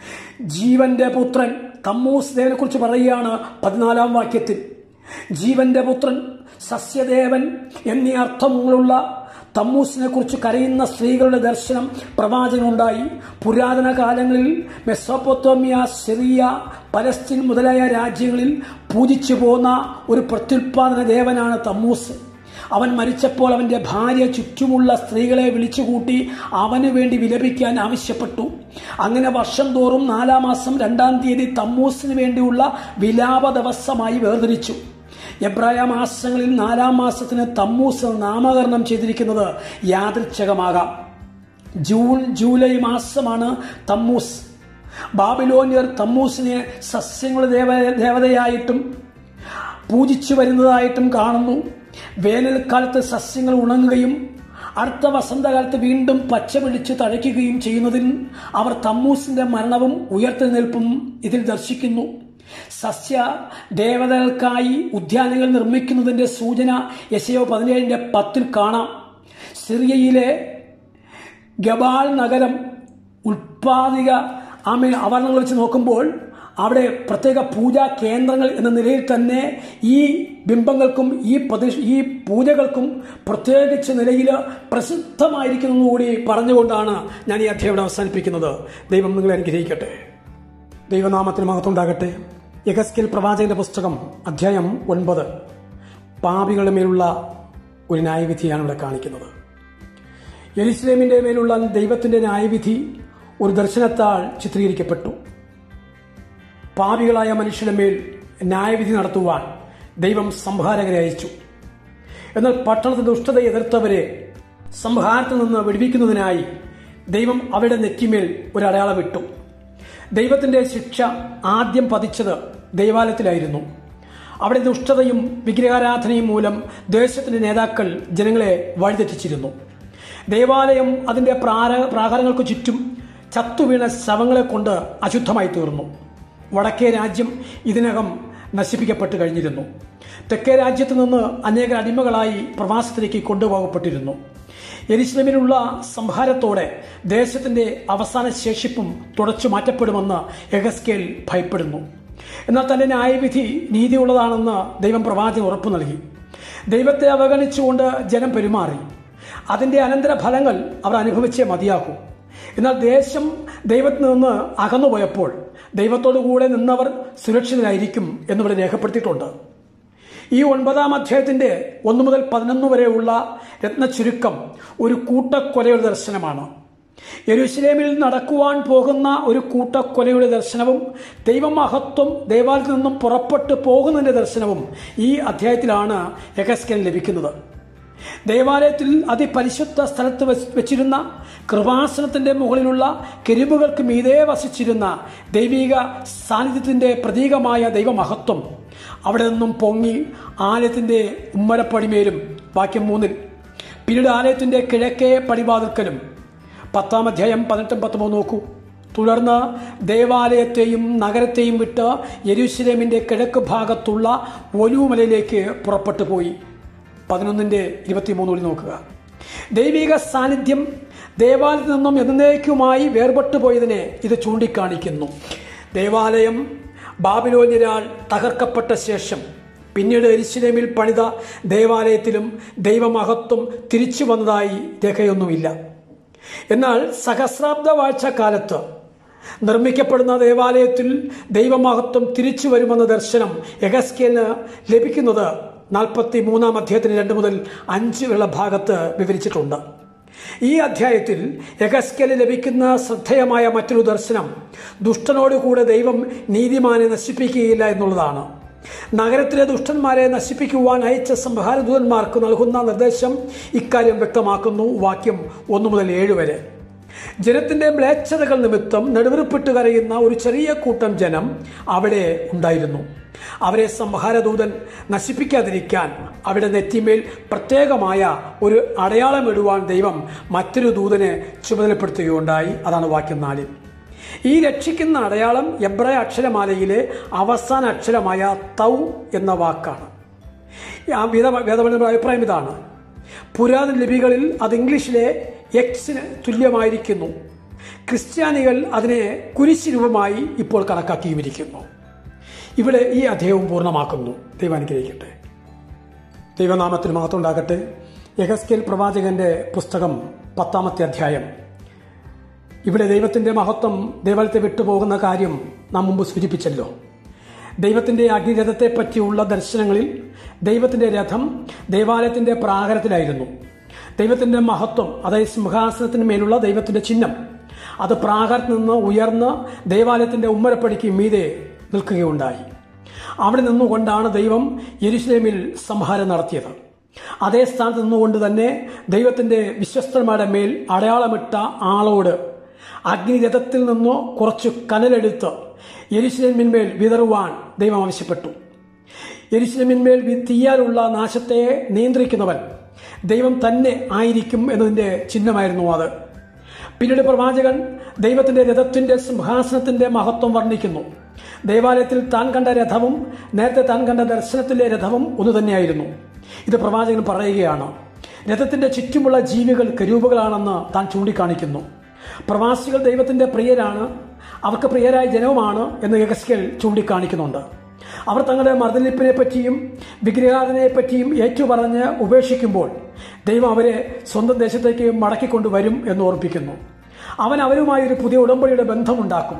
ജീവന്റെ പുത്രൻ തമ്മൂസ് ദേവനെ കുറിച്ച് പറയുകയാണ് പതിനാലാം വാക്യത്തിൽ ജീവന്റെ പുത്രൻ സസ്യദേവൻ എന്നീ അർത്ഥങ്ങളുള്ള തമ്മൂസിനെ കുറിച്ച് കരയുന്ന സ്ത്രീകളുടെ ദർശനം പ്രവാചകനുണ്ടായി പുരാതന കാലങ്ങളിൽ മെസ്സോപ്പൊത്തോമിയ സിറിയ പലസ്തീൻ മുതലായ രാജ്യങ്ങളിൽ പൂജിച്ചു പോന്ന ഒരു പ്രത്യുൽപാദന ദേവനാണ് തമ്മൂസ് അവൻ മരിച്ചപ്പോൾ അവന്റെ ഭാര്യ ചുറ്റുമുള്ള സ്ത്രീകളെ വിളിച്ചുകൂട്ടി അവനു വേണ്ടി വിലപിക്കാൻ ആവശ്യപ്പെട്ടു അങ്ങനെ വർഷം തോറും നാലാം മാസം രണ്ടാം തീയതി തമ്മൂസിന് വേണ്ടിയുള്ള വിലാപ ദിവസമായി വേർതിരിച്ചു എബ്രായ മാസങ്ങളിൽ നാലാം മാസത്തിന് തമ്മൂസ് നാമകരണം ചെയ്തിരിക്കുന്നത് യാദൃച്ഛകമാകാം ജൂൺ ജൂലൈ മാസമാണ് തമ്മൂസ് ബാബിലോനിയർ തമ്മൂസിനെ സസ്യങ്ങളുടെ ദേവ ദേവതയായിട്ടും പൂജിച്ചു വരുന്നതായിട്ടും കാണുന്നു വേനൽക്കാലത്ത് സസ്യങ്ങൾ ഉണങ്ങുകയും അടുത്ത വസന്തകാലത്ത് വീണ്ടും പച്ച പിടിച്ച് തഴയ്ക്കുകയും ചെയ്യുന്നതിന് അവർ തമ്മൂസിന്റെ മരണവും ഉയർത്തെഴുന്നേൽപ്പും ഇതിൽ ദർശിക്കുന്നു സസ്യ ദേവതകൾക്കായി ഉദ്യാനങ്ങൾ നിർമ്മിക്കുന്നതിന്റെ സൂചന യശയോ പതിനേഴിന്റെ പത്തിൽ കാണാം സിറിയയിലെ ഗബാൾ നഗരം ഉൽപാദിക ആമേ ആവരണങ്ങൾ വെച്ച് നോക്കുമ്പോൾ അവിടെ പ്രത്യേക പൂജാ കേന്ദ്രങ്ങൾ എന്ന നിലയിൽ തന്നെ ഈ ബിംബങ്ങൾക്കും ഈ പ്രദേശ ഈ പൂജകൾക്കും പ്രത്യേകിച്ച് നിലയിൽ പ്രസിദ്ധമായിരിക്കുന്നു കൂടി പറഞ്ഞുകൊണ്ടാണ് ഞാൻ ഈ അധ്യായം ഇവിടെ അവസാനിപ്പിക്കുന്നത് ദൈവം നിങ്ങളെ അനുഗ്രഹിക്കട്ടെ ദൈവനാമത്തിന് മഹത്വമുണ്ടാകട്ടെ യഗസ്കിൽ പ്രവാചകന്റെ പുസ്തകം അധ്യായം ഒൻപത് പാപികളുടെ മേലുള്ള ഒരു ന്യായവിധിയാണ് ഇവിടെ കാണിക്കുന്നത് യെരുസലേമിന്റെ മേലുള്ള ദൈവത്തിന്റെ ന്യായവിധി ഒരു ദർശനത്താൽ ചിത്രീകരിക്കപ്പെട്ടു പാപികളായ മനുഷ്യരുടെ മേൽ ന്യായവിധി നടത്തുവാൻ ദൈവം സംഹാരകരെ അയച്ചു എന്നാൽ പട്ടണത്തിൽ ദുഷ്ടതയെ എതിർത്തവരെ സംഹാരത്തിൽ നിന്ന് വിടുവിക്കുന്നതിനായി ദൈവം അവരുടെ നെറ്റിമേൽ ഒരു അടയാളം ഇട്ടു ദൈവത്തിന്റെ ശിക്ഷ ആദ്യം പതിച്ചത് ദൈവാലയത്തിലായിരുന്നു അവിടെ ദുഷ്ടതയും വിഗ്രഹാരാധനയും മൂലം ദേശത്തിന്റെ നേതാക്കൾ ജനങ്ങളെ വഴിതെറ്റിച്ചിരുന്നു ദേവാലയം അതിന്റെ പ്രാര- പ്രാകാരങ്ങൾക്ക് ചുറ്റും ചത്തുവീണ ശവങ്ങളെ കൊണ്ട് അശുദ്ധമായി തീർന്നു വടക്കേ രാജ്യം ഇതിനകം നശിപ്പിക്കപ്പെട്ടു കഴിഞ്ഞിരുന്നു തെക്കേ രാജ്യത്ത് നിന്ന് അനേക അടിമകളായി പ്രവാസത്തിലേക്ക് കൊണ്ടുപോകപ്പെട്ടിരുന്നു എരിശ്ലമിലുള്ള സംഹാരത്തോടെ ദേശത്തിന്റെ അവസാന ശേഷിപ്പും തുടച്ചു മാറ്റപ്പെടുമെന്ന് എഹസ്കേൽ ഭയപ്പെടുന്നു എന്നാൽ തന്റെ ന്യായവിധി നീതിയുള്ളതാണെന്ന് ദൈവം പ്രവാചകൻ ഉറപ്പു നൽകി ദൈവത്തെ അവഗണിച്ചുകൊണ്ട് ജനം പെരുമാറി അതിന്റെ അനന്തര ഫലങ്ങൾ അവർ അനുഭവിച്ചേ മതിയാകൂ എന്നാൽ ദേശം ദൈവത്തിൽ നിന്ന് അകന്നുപോയപ്പോൾ ദൈവത്തോടു കൂടെ നിന്നവർ സുരക്ഷിതരായിരിക്കും എന്നിവിടെ രേഖപ്പെടുത്തിയിട്ടുണ്ട് ഈ ഒൻപതാം അധ്യായത്തിന്റെ ഒന്നു മുതൽ പതിനൊന്ന് വരെയുള്ള രത്നചുരുക്കം ഒരു കൂട്ടക്കൊലയുടെ ദർശനമാണ് യെരൂശലേമിൽ നടക്കുവാൻ പോകുന്ന ഒരു കൂട്ടക്കൊലയുടെ ദർശനവും ദൈവമഹത്വം ദേവാലയത്തിൽ നിന്നും പുറപ്പെട്ടു പോകുന്നതിന്റെ ദർശനവും ഈ അധ്യായത്തിലാണ് യഹസ്കൻ ലഭിക്കുന്നത് ദേവാലയത്തിൽ അതിപരിശുദ്ധ സ്ഥലത്ത് വെച്ച് വെച്ചിരുന്ന കൃപാസനത്തിന്റെ മുകളിലുള്ള കെരുബുകൾക്ക് മീതെ വസിച്ചിരുന്ന ദൈവിക സാന്നിധ്യത്തിന്റെ പ്രതീകമായ ദൈവമഹത്വം അവിടെ നിന്നും പൊങ്ങി ആലയത്തിന്റെ ഉമ്മരപ്പടിമേലും വാക്യം മൂന്നിൽ പിന്നീട് ആലയത്തിന്റെ കിഴക്കേ പടിവാതിൽക്കലും പത്താം അധ്യായം പതിനെട്ടും പത്തൊമ്പത് നോക്കൂ തുടർന്ന് ദേവാലയത്തെയും നഗരത്തെയും വിട്ട് യെരൂശലേമിന്റെ കിഴക്ക് ഭാഗത്തുള്ള ഒലുമലയിലേക്ക് പുറപ്പെട്ടു പോയി പതിനൊന്നിന്റെ ഇരുപത്തിമൂന്നിൽ നോക്കുക ദൈവിക സാന്നിധ്യം ദേവാലയത്തിൽ നിന്നും എന്നേക്കുമായി വേർപെട്ടു പോയതിനെ ഇത് ചൂണ്ടിക്കാണിക്കുന്നു ദേവാലയം ബാബിലോന്യരാൽ തകർക്കപ്പെട്ട ശേഷം പിന്നീട് എരിശിലേമിൽ പണിത ദേവാലയത്തിലും ദൈവമഹത്വം തിരിച്ചു വന്നതായി രേഖയൊന്നുമില്ല എന്നാൽ സഹസ്രാബ്ദ വാഴ്ചക്കാലത്ത് നിർമ്മിക്കപ്പെടുന്ന ദേവാലയത്തിൽ ദൈവമഹത്വം തിരിച്ചു വരുമെന്ന ദർശനം യഗസ്കേന് ലഭിക്കുന്നത് നാൽപ്പത്തി മൂന്നാം അധ്യായത്തിന് രണ്ട് മുതൽ അഞ്ച് ഉള്ള ഭാഗത്ത് വിവരിച്ചിട്ടുണ്ട് ഈ അധ്യായത്തിൽ യഗസ്കേന് ലഭിക്കുന്ന ശ്രദ്ധേയമായ മറ്റൊരു ദർശനം ദുഷ്ടനോടുകൂടെ ദൈവം നീതിമാനെ നശിപ്പിക്കുകയില്ല എന്നുള്ളതാണ് നഗരത്തിലെ ദുഷ്ടന്മാരെ നശിപ്പിക്കുവാൻ അയച്ച സംഹാരദൂതന്മാർക്ക് നൽകുന്ന നിർദ്ദേശം ഇക്കാര്യം വ്യക്തമാക്കുന്നു വാക്യം ഒന്നു മുതൽ ഏഴ് വരെ ജനത്തിന്റെ മ്ലേച്ഛതകൾ നിമിത്തം നെടുവിറുപ്പിട്ട് കരയുന്ന ഒരു ചെറിയ കൂട്ടം ജനം അവിടെ ഉണ്ടായിരുന്നു അവരെ സംഹാരദൂതൻ നശിപ്പിക്കാതിരിക്കാൻ അവിടെ നെറ്റിമേൽ പ്രത്യേകമായ ഒരു അടയാളമിടുവാൻ ദൈവം മറ്റൊരു ദൂതനെ ചുമതലപ്പെടുത്തുകയുണ്ടായി അതാണ് വാക്യം നാലിൽ ഈ രക്ഷിക്കുന്ന അടയാളം എബ്രായ അക്ഷരമാലയിലെ അവസാന അക്ഷരമായ തൗ എന്ന വാക്കാണ് ആ വേദ വേദപണ്ഡിതരുടെ അഭിപ്രായം ഇതാണ് പുരാതന ലിപികളിൽ അത് ഇംഗ്ലീഷിലെ എക്സിന് തുല്യമായിരിക്കുന്നു ക്രിസ്ത്യാനികൾ അതിനെ കുരിശ് രൂപമായി ഇപ്പോൾ കണക്കാക്കിയുമിരിക്കുന്നു ഇവിടെ ഈ അധ്യായവും പൂർണ്ണമാക്കുന്നു ദൈവം അനുഗ്രഹിക്കട്ടെ ദൈവനാമത്തിന് മഹത്വം ഉണ്ടാകട്ടെ യഹസ്കേൽ പ്രവാചകന്റെ പുസ്തകം പത്താമത്തെ അധ്യായം ഇവിടെ ദൈവത്തിന്റെ മഹത്വം ദേവാലയത്തെ വിട്ടുപോകുന്ന കാര്യം നാം മുമ്പ് സൂചിപ്പിച്ചല്ലോ ദൈവത്തിന്റെ അഗ്നിരഥത്തെ പറ്റിയുള്ള ദർശനങ്ങളിൽ ദൈവത്തിന്റെ രഥം ദേവാലയത്തിന്റെ പ്രാകാരത്തിലായിരുന്നു ദൈവത്തിന്റെ മഹത്വം അതായത് സിംഹാസനത്തിന് മേലുള്ള ദൈവത്തിന്റെ ചിഹ്നം അത് പ്രാകാരത്തിൽ നിന്ന് ഉയർന്ന് ദേവാലയത്തിന്റെ ഉമ്മരപ്പടിക്ക് മീതെ നിൽക്കുകയുണ്ടായി അവിടെ നിന്നുകൊണ്ടാണ് ദൈവം യെരുസലേമിൽ സംഹാരം നടത്തിയത് അതേ സ്ഥാനത്ത് നിന്നുകൊണ്ട് തന്നെ ദൈവത്തിന്റെ വിശ്വസ്തന്മാരുടെ മേൽ അടയാളമിട്ട ആളോട് അഗ്നിരഥത്തിൽ നിന്നോ കുറച്ച് കനലെടുത്ത് യെരുസലേമിന്മേൽ വിതറുവാൻ ദൈവം ആവശ്യപ്പെട്ടു യെരുസലേമിന്മേൽ വി- തീയാലുള്ള നാശത്തെ നിയന്ത്രിക്കുന്നവൻ ദൈവം തന്നെ ആയിരിക്കും എന്നതിന്റെ ചിഹ്നമായിരുന്നു അത് പിന്നീട് പ്രവാചകൻ ദൈവത്തിന്റെ രഥത്തിന്റെ സിംഹാസനത്തിന്റെ മഹത്വം വർണ്ണിക്കുന്നു ദേവാലയത്തിൽ താൻ കണ്ട രഥവും നേരത്തെ താൻ കണ്ട ദർശനത്തിലെ രഥവും ഒന്ന് തന്നെയായിരുന്നു ഇത് പ്രവാചകൻ പറയുകയാണ് രഥത്തിന്റെ ചുറ്റുമുള്ള ജീവികൾ കരൂപകളാണെന്ന് താൻ ചൂണ്ടിക്കാണിക്കുന്നു പ്രവാസികൾ ദൈവത്തിന്റെ പ്രിയരാണ് അവർക്ക് പ്രിയരായ ജനവുമാണ് എന്ന് യഗസ്കേൽ ചൂണ്ടിക്കാണിക്കുന്നുണ്ട് അവർ തങ്ങളുടെ മർദ്ദലിപ്പിനെ പറ്റിയും വിഗ്രഹാധനയെ പറ്റിയും ഏറ്റുപറഞ്ഞ് ഉപേക്ഷിക്കുമ്പോൾ ദൈവം അവരെ സ്വന്തം ദേശത്തേക്ക് മടക്കിക്കൊണ്ടുവരും എന്ന് ഓർപ്പിക്കുന്നു അവൻ അവരുമായി ഒരു പുതിയ ഉടമ്പടിയുടെ ബന്ധമുണ്ടാക്കും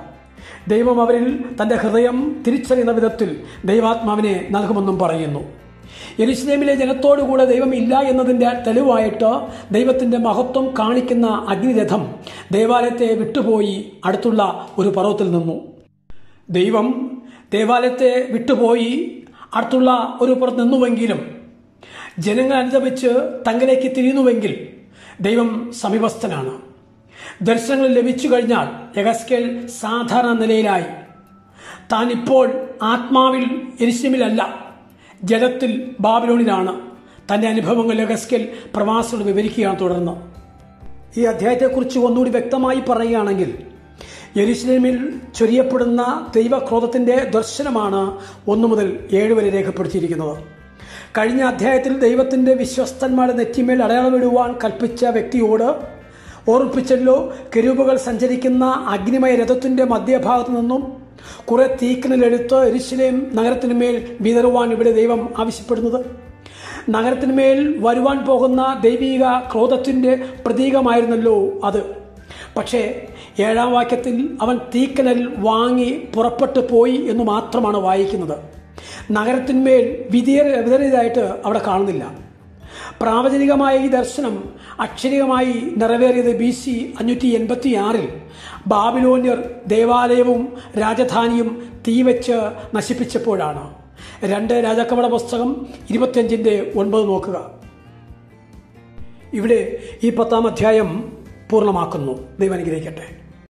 ദൈവം അവരിൽ തന്റെ ഹൃദയം തിരിച്ചറിയുന്ന വിധത്തിൽ ദൈവാത്മാവിനെ നൽകുമെന്നും പറയുന്നു യെരുസലേമിലെ ജനത്തോടുകൂടെ ദൈവം ഇല്ല എന്നതിന്റെ തെളിവായിട്ട് ദൈവത്തിന്റെ മഹത്വം കാണിക്കുന്ന അഗ്നിരഥം ദേവാലയത്തെ വിട്ടുപോയി അടുത്തുള്ള ഒരു പർവ്വത്തിൽ നിന്നു ദൈവം ദേവാലയത്തെ വിട്ടുപോയി അടുത്തുള്ള ഒരു പുറത്ത് നിന്നുവെങ്കിലും ജനങ്ങൾ അനുദപിച്ച് തങ്ങളിലേക്ക് തിരിയുന്നുവെങ്കിൽ ദൈവം സമീപസ്ഥനാണ് ദർശനങ്ങൾ ലഭിച്ചു കഴിഞ്ഞാൽ യഗസ്കേൽ സാധാരണ നിലയിലായി താൻ ഇപ്പോൾ ആത്മാവിൽ എരിശിമിലല്ല ജലത്തിൽ ബാബിലോണിലാണ് തന്റെ അനുഭവങ്ങൾ യഗസ്കേൽ പ്രവാസികൾ വിവരിക്കുകയാണ് തുടർന്ന് ഈ അധ്യായത്തെക്കുറിച്ച് ഒന്നുകൂടി വ്യക്തമായി പറയുകയാണെങ്കിൽ യെരുസലേമിൽ ചൊരിയപ്പെടുന്ന ദൈവക്രോധത്തിന്റെ ദർശനമാണ് ഒന്നു മുതൽ ഏഴ് വരെ രേഖപ്പെടുത്തിയിരിക്കുന്നത് കഴിഞ്ഞ അധ്യായത്തിൽ ദൈവത്തിന്റെ വിശ്വസ്തന്മാരുടെ നെറ്റിമേൽ അടയാളമിടുവാൻ കൽപ്പിച്ച വ്യക്തിയോട് ഓർമ്മിപ്പിച്ചല്ലോ കെരൂപുകൾ സഞ്ചരിക്കുന്ന അഗ്നിമയ രഥത്തിന്റെ മധ്യഭാഗത്തു നിന്നും കുറെ തീക്കനലെടുത്ത് എരിശിലേം നഗരത്തിനുമേൽ വിതറുവാൻ ഇവിടെ ദൈവം ആവശ്യപ്പെടുന്നത് നഗരത്തിന്മേൽ വരുവാൻ പോകുന്ന ദൈവിക ക്രോധത്തിന്റെ പ്രതീകമായിരുന്നല്ലോ അത് പക്ഷേ ഏഴാം വാക്യത്തിൽ അവൻ തീക്കനൽ വാങ്ങി പുറപ്പെട്ടു പോയി എന്ന് മാത്രമാണ് വായിക്കുന്നത് നഗരത്തിന്മേൽ വിധിയ വിതറിയതായിട്ട് അവിടെ കാണുന്നില്ല പ്രാവചനികമായ ഈ ദർശനം അക്ഷരികമായി നിറവേറിയത് ബി സി അഞ്ഞൂറ്റി എൺപത്തി ആറിൽ ബാബിലോന്യർ ദേവാലയവും രാജധാനിയും തീവച്ച് നശിപ്പിച്ചപ്പോഴാണ് രണ്ട് രാജാക്കന്മാരുടെ പുസ്തകം ഇരുപത്തിയഞ്ചിന്റെ ഒൻപത് നോക്കുക ഇവിടെ ഈ പത്താം അധ്യായം പൂർണ്ണമാക്കുന്നു ദൈവം അനുഗ്രഹിക്കട്ടെ